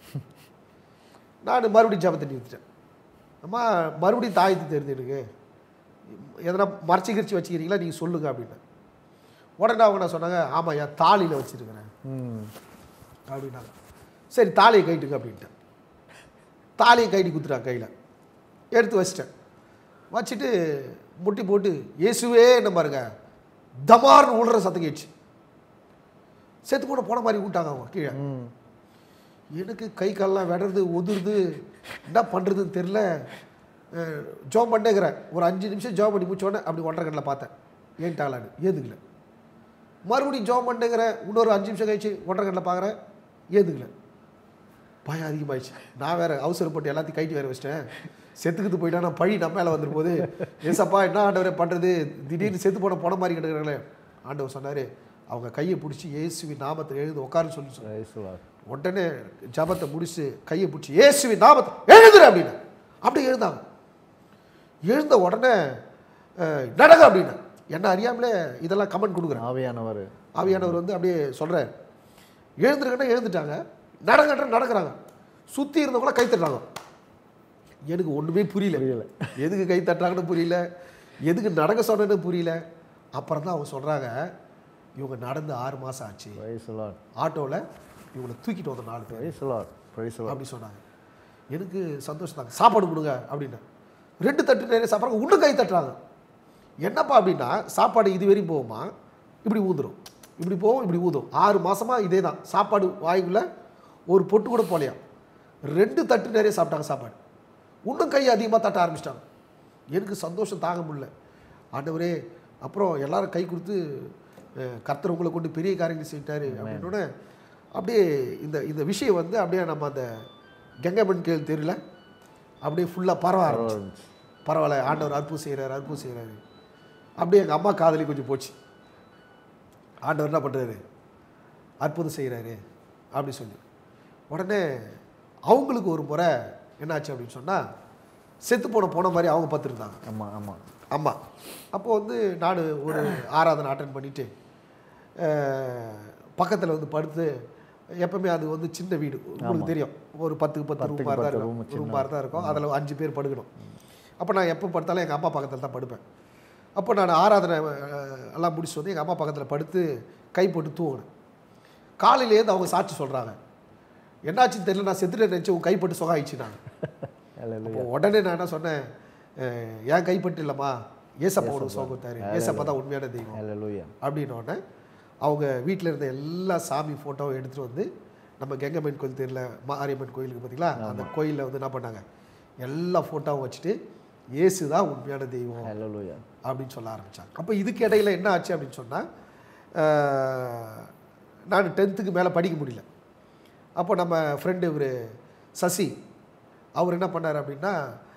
நான் மறுபடியும் ஜபத்தை நிறுத்திட்டேன் அம்மா மறுபடியும் தாயத்து தெரியுது எனக்கு எதனா மறைச்சி கிரிச்சு வச்சுக்கிறீங்களா நீங்கள் சொல்லுங்க அப்படின்னு உடனே அவங்க என்ன சொன்னாங்க ஆமாம் என் தாலியில் வச்சுருக்கிறேன் ம் அப்படின்னாங்க சரி தாலியை கைட்டுங்க அப்படின்ட்டு தாலியை கைட்டி குத்துட்டாங்க கையில் எடுத்து வச்சிட்டேன் வச்சுட்டு முட்டி போட்டு இயேசுவே என்ன பாருங்க தமார்னு உள்ற சத்தம் கேட்டுச்சு செத்து போன போன மாதிரி விட்டாங்க அவங்க கீழே ம் எனக்கு கை கால்லாம் விடறது உதிருது என்ன பண்ணுறதுன்னு தெரில ஜோம் பண்ணேங்கிறேன் ஒரு அஞ்சு நிமிஷம் ஜோம் பண்ணி முடிச்ச உடனே அப்படி ஒன்றரை கண்ணில் பார்த்தேன் ஏன்ட்டாளான்னு ஏதுக்கல மறுபடியும் ஜோம் பண்ணேங்கிறேன் இன்னொரு அஞ்சு நிமிஷம் கழிச்சு ஒன்றரை கண்ணில் பார்க்குறேன் ஏதுக்கல பயம் அதிகமாகிடுச்சு நான் வேறு அவசரப்பட்டு எல்லாத்தையும் கைட்டு வேறு வச்சிட்டேன் செத்துக்கிட்டு போயிட்டா நான் பழி நம்ம மேலே வந்துடும் போது ஏசப்பா என்ன ஆண்டவரே பண்ணுறது திடீர்னு செத்து போன போன மாதிரி கிடக்குறாங்களே ஆண்டவர் சொன்னார் அவங்க கையை பிடிச்சி இயேசுவி நாமத்தை எழுந்து உட்காருன்னு சொல்லி சொன்னார். ரைசுவார் உடனே ஜபத்தை முடிச்சு கையை பிடிச்சி இயேசுவி நாமத்தை எழுதுற அப்படின்னு அப்படி எழுந்தாங்க எழுந்த உடனே அஹ், நடங்க அப்படின்னு என்ன அறியாமலே இதெல்லாம் கமெண்ட் கொடுக்குறேன் ஆவியானவர் ஆவியானவர் வந்து அப்படியே சொல்கிறார் எழுந்துருக்கன்னா எழுந்துட்டாங்க நடங்கன்ற நடக்கிறாங்க சுற்றி இருந்தவங்களாம் கை தட்டுறாங்க எனக்கு ஒன்றுமே புரியல புரியல. எதுக்கு கை தட்டுறாங்கன்னு புரியல எதுக்கு நடக்க சொன்னேன்னு புரியல அப்புறம் தான் அவங்க சொல்கிறாங்க இவங்க நடந்து ஆறு மாதம் ஆச்சு ரைசுலார் ஆட்டோவில் இவங்களை தூக்கிட்டு வந்த நாலு பேர் ரைசுலார் ரைசுலார் அப்படி சொன்னாங்க எனக்கு சந்தோஷம் தாங்க சாப்பாடு கொடுங்க அப்படின்னு ரெண்டு தட்டு நிறைய சாப்பிட்றாங்க இன்னும் கை தட்டுறாங்க என்னப்பா அப்படின்னா சாப்பாடு இது வரையும் போகுமா இப்படி ஊதுரும் இப்படி போகும் இப்படி ஊதும் ஆறு மாசமா இதே தான் சாப்பாடு வாய்க்குள்ள ஒரு பொட்டு கூட போலையாம் ரெண்டு தட்டு நிறைய சாப்பிட்டாங்க சாப்பாடு இன்னும் கை அதிகமாக தட்ட ஆரம்பிச்சிட்டாங்க எனக்கு சந்தோஷம் தாங்க முடியல ஆண்டவரே அப்புறம் எல்லாரும் கை கொடுத்து அஹ், கர்த்தர் உங்களை கொண்டு பெரிய காரியங்கள் செஞ்சிட்டாரு அப்படின்னோடனே அப்படியே இந்த இந்த விஷயம் வந்து அப்படியே நம்ம அந்த கங்கைமன் கேள் தெரியல அப்படியே ஃபுல்லாக பரவ ஆரம்பிச்சு பரவாயில்ல ஆண்டவர் அற்புதம் செய்கிறாரு அற்புதம் செய்கிறாரு அப்படியே எங்கள் அம்மா காதலி கொஞ்சம் போச்சு ஆண்டவர் என்ன பண்ணுறாரு அற்புதம் செய்கிறாரு அப்படி சொல்லி உடனே அவங்களுக்கு ஒரு முறை என்னாச்சு அப்படின்னு சொன்னால் செத்து போன போன மாதிரி அவங்க பார்த்துருந்தாங்க ஆமாம் ஆமாம் ஆமாம் அப்போ வந்து நான் ஒரு ஆராதனை அட்டன் பண்ணிவிட்டு பக்கத்தில் வந்து படுத்து எப்பவுமே அது வந்து சின்ன வீடு உங்களுக்கு தெரியும் ஒரு பத்துக்கு பத்து ரூம் மாதிரி தான் பத்து room, இருக்கும் ரூம் மாதிரி தான் இருக்கும் அதில் அஞ்சு பேர் படுக்கணும் அப்போ நான் எப்போ படுத்தாலும் எங்கள் அம்மா பக்கத்தில் தான் படுப்பேன் அப்போ நான் ஆராதனை அஹ், எல்லாம் முடிச்சு வந்து எங்கள் அம்மா பக்கத்தில் படுத்து கை போட்டு தூங்கினேன் காலையிலேருந்து அவங்க சாட்சி சொல்கிறாங்க என்னாச்சுன்னு தெரியல நான் செத்துட்டு நினச்சி உன் கைப்பட்டு சுகாயிச்சு நான் அல்லேலூயா அப்போ உடனே நான் என்ன சொன்னேன் அஹ், என் கைப்பட்டு இல்லைம்மா ஏசப்பா உனக்கு சோகத்தாரு ஏசப்பா தான் உண்மையான தெய்வம் அல்லேலூயா அப்படின்ன உடனே அவங்க வீட்டில் இருந்த எல்லா சாமி ஃபோட்டோவும் எடுத்துகிட்டு வந்து நம்ம கெங்கம்மன் கோயில் தெரியல மாரியம்மன் கோயிலுக்கு பார்த்தீங்களா அந்த கோயிலில் வந்து என்ன பண்ணாங்க எல்லா ஃபோட்டோவும் வச்சுட்டு இயேசு தான் உண்மையான தெய்வம் அல்லேலூயா அப்படின்னு சொல்ல ஆரம்பித்தாங்க அப்போ இதுக்கு இடையில என்ன ஆச்சு அப்படின்னு சொன்னால் நான் டென்த்துக்கு மேலே படிக்க முடியல அப்போ நம்ம ஃப்ரெண்டு இவர் சசி அவர் என்ன பண்ணார் அப்படின்னா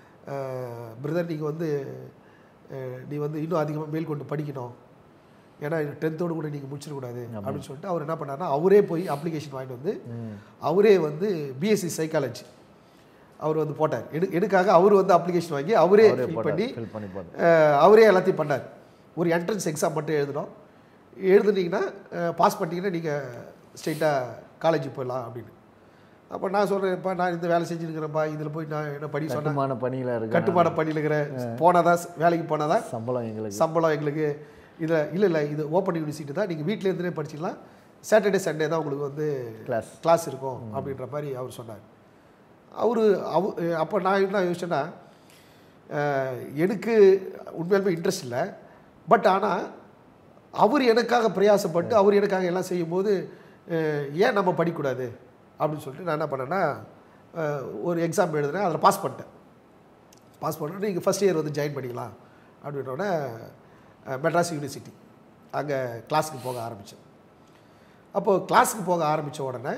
பிரதர் நீங்கள் வந்து அஹ், நீ வந்து இன்னும் அதிகமாக மேற்கொண்டு படிக்கணும் ஏன்னா டென்த்தோடு கூட நீங்கள் முடிச்சிடக்கூடாது அப்படின்னு சொல்லிட்டு அவர் என்ன பண்ணாருன்னா அவரே போய் அப்ளிகேஷன் வாங்கிட்டு வந்து அவரே வந்து பிஎஸ்சி சைக்காலஜி அவர் வந்து போட்டார் எடு எடுக்காக அவர் வந்து அப்ளிகேஷன் வாங்கி அவரே ஃபில் பண்ணி ஃபில் பண்ணி போடு அஹ், அவரே எல்லாத்தையும் பண்ணார் ஒரு என்ட்ரன்ஸ் எக்ஸாம் மட்டும் எழுதணும் எழுதுனீங்கன்னா பாஸ் பண்ணிட்டீங்கன்னா நீங்கள் ஸ்ட்ரெயிட்டாக காலேஜுக்கு போயிடலாம் அப்படின்னு அப்போ நான் சொல்கிறேன்ப்பா நான் இந்த வேலை செஞ்சுருக்கிறேன்ப்பா இதில் போய் நான் என்ன படி சொன்னேன் கட்டுமான பணியில் இருக்கு கட்டுமான பணியில் இருக்கிறேன் போனாதான் வேலைக்கு போனாதான் சம்பளம் எங்களுக்கு சம்பளம் எங்களுக்கு இதில் இல்லை இல்லை இது ஓப்பன் யூனிவர்சிட்டி தான் நீங்கள் வீட்டில் இருந்தே படிச்சிக்கலாம் சாட்டர்டே சண்டே தான் உங்களுக்கு வந்து கிளாஸ் கிளாஸ் இருக்கும் அப்படின்ற மாதிரி அவர் சொன்னார் அவர் அவ அப்போ நான் என்ன யோசிச்சேன்னா அஹ், எனக்கு உண்மையாலுமே இன்ட்ரெஸ்ட் இல்லை பட் ஆனால் அவர் எனக்காக பிரயாசப்பட்டு அவர் எனக்காக எல்லாம் செய்யும்போது அஹ், ஏன் நம்ம படிக்கக்கூடாது அப்படின்னு சொல்லிட்டு நான் என்ன பண்ணேன்னா அஹ், ஒரு எக்ஸாம் எழுதுனேன் அதில் பாஸ் பண்ணிட்டேன் பாஸ் பண்ணிட்டு நீங்கள் ஃபஸ்ட் இயர் வந்து ஜாயின் பண்ணிக்கலாம் அப்படின்னோடனே மெட்ராஸ் யூனிவர்சிட்டி அங்கே கிளாஸுக்கு போக ஆரம்பித்தேன் அப்போது கிளாஸுக்கு போக ஆரம்பித்த உடனே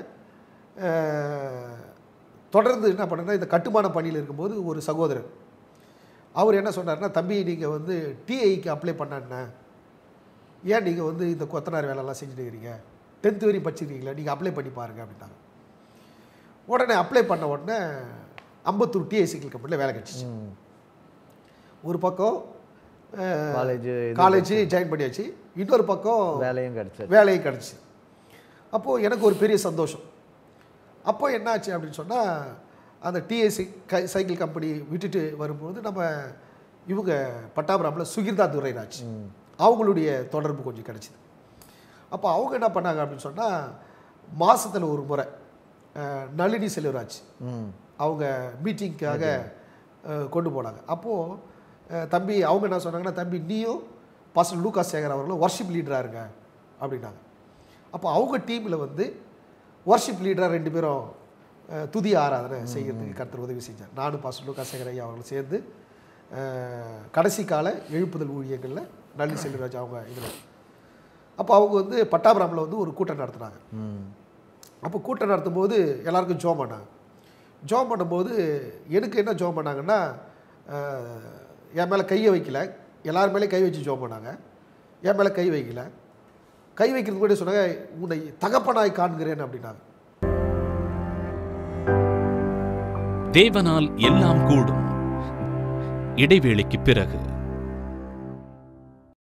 அஹ், தொடர்ந்து என்ன பண்ணேன்னா இந்த கட்டுமான பணியில் இருக்கும்போது ஒரு சகோதரர் அவர் என்ன சொன்னார்னா தம்பி நீங்கள் வந்து டிஐக்கு அப்ளை பண்ணாண்ணே ஏன் நீங்கள் வந்து இந்த கொத்தனார் வேலைலாம் செஞ்சுட்டு இருக்கிறீங்க டென்த்து வரையும் படிச்சிருக்கீங்களா நீங்கள் அப்ளை பண்ணி பாருங்க அப்படின்னாங்க உடனே அப்ளை பண்ண உடனே அம்பத்தூர் டிஐசிக்கல் கம்பெனியில் வேலை கிடச்சிச்சு ஒரு பக்கம் காலேஜ் காலேஜ் ஜாயின் பண்ணியாச்சு இன்னொரு பக்கம் வேலையும் கிடைச்சது வேலையும் கிடச்சி அப்போது எனக்கு ஒரு பெரிய சந்தோஷம் அப்போ என்னாச்சு அப்படின்னு சொன்னால் அந்த டிஎஸ்சி கை சைக்கிள் கம்பெனி விட்டுட்டு வரும்போது நம்ம இவங்க பட்டாபுரமில் சுகிர்தா துரைராஜ் அவங்களுடைய தொடர்பு கொஞ்சம் கிடச்சிது அப்போ அவங்க என்ன பண்ணாங்க அப்படின்னு சொன்னால் மாதத்தில் ஒரு முறை அஹ், நளினி செல்வராஜ் ம் அவங்க மீட்டிங்க்காக அஹ், கொண்டு போனாங்க அப்போது தம்பி அவங்க என்ன சொன்னாங்கன்னா தம்பி நீயும் பாஸ்டர் லூகாஸ் சேகர் அவர்களும் ஒர்ஷிப் லீடராக இருங்க அப்படின்னாங்க அப்போ அவங்க டீமில் வந்து ஒர்ஷிப் லீடராக ரெண்டு பேரும் அஹ், துதி ஆராதனை செய்யறதுக்கு கர்த்தர் உதவி செஞ்சார் நானும் பாஸ்டர் லூகாஸ் சேகர் ஐயா அவர்களும் சேர்ந்து அஹ், கடைசி கால எழுப்புதல் ஊழியங்களில் நல்லி செல்வராஜ் அவங்க இதில் அப்போ அவங்க வந்து பட்டாபுரமில் வந்து ஒரு கூட்டம் நடத்துனாங்க ம் அப்போ கூட்டம் நடத்தும் போது எல்லாருக்கும் ஜோம் பண்ணாங்க ஜோம் பண்ணும்போது எனக்கு என்ன ஜோம் பண்ணாங்கன்னா அஹ், என் மேலே கையை வைக்கல எல்லார் மேலேயும் கை வச்சு ஜோம் பண்ணாங்க என் மேலே கை வைக்கல கை வைக்கிறதுக்கு கூட சொன்னாங்க உன்னை தகப்பனாய் காண்கிறேன் அப்படின்னாங்க தேவனால் எல்லாம் கூடும் இடைவேளைக்கு பிறகு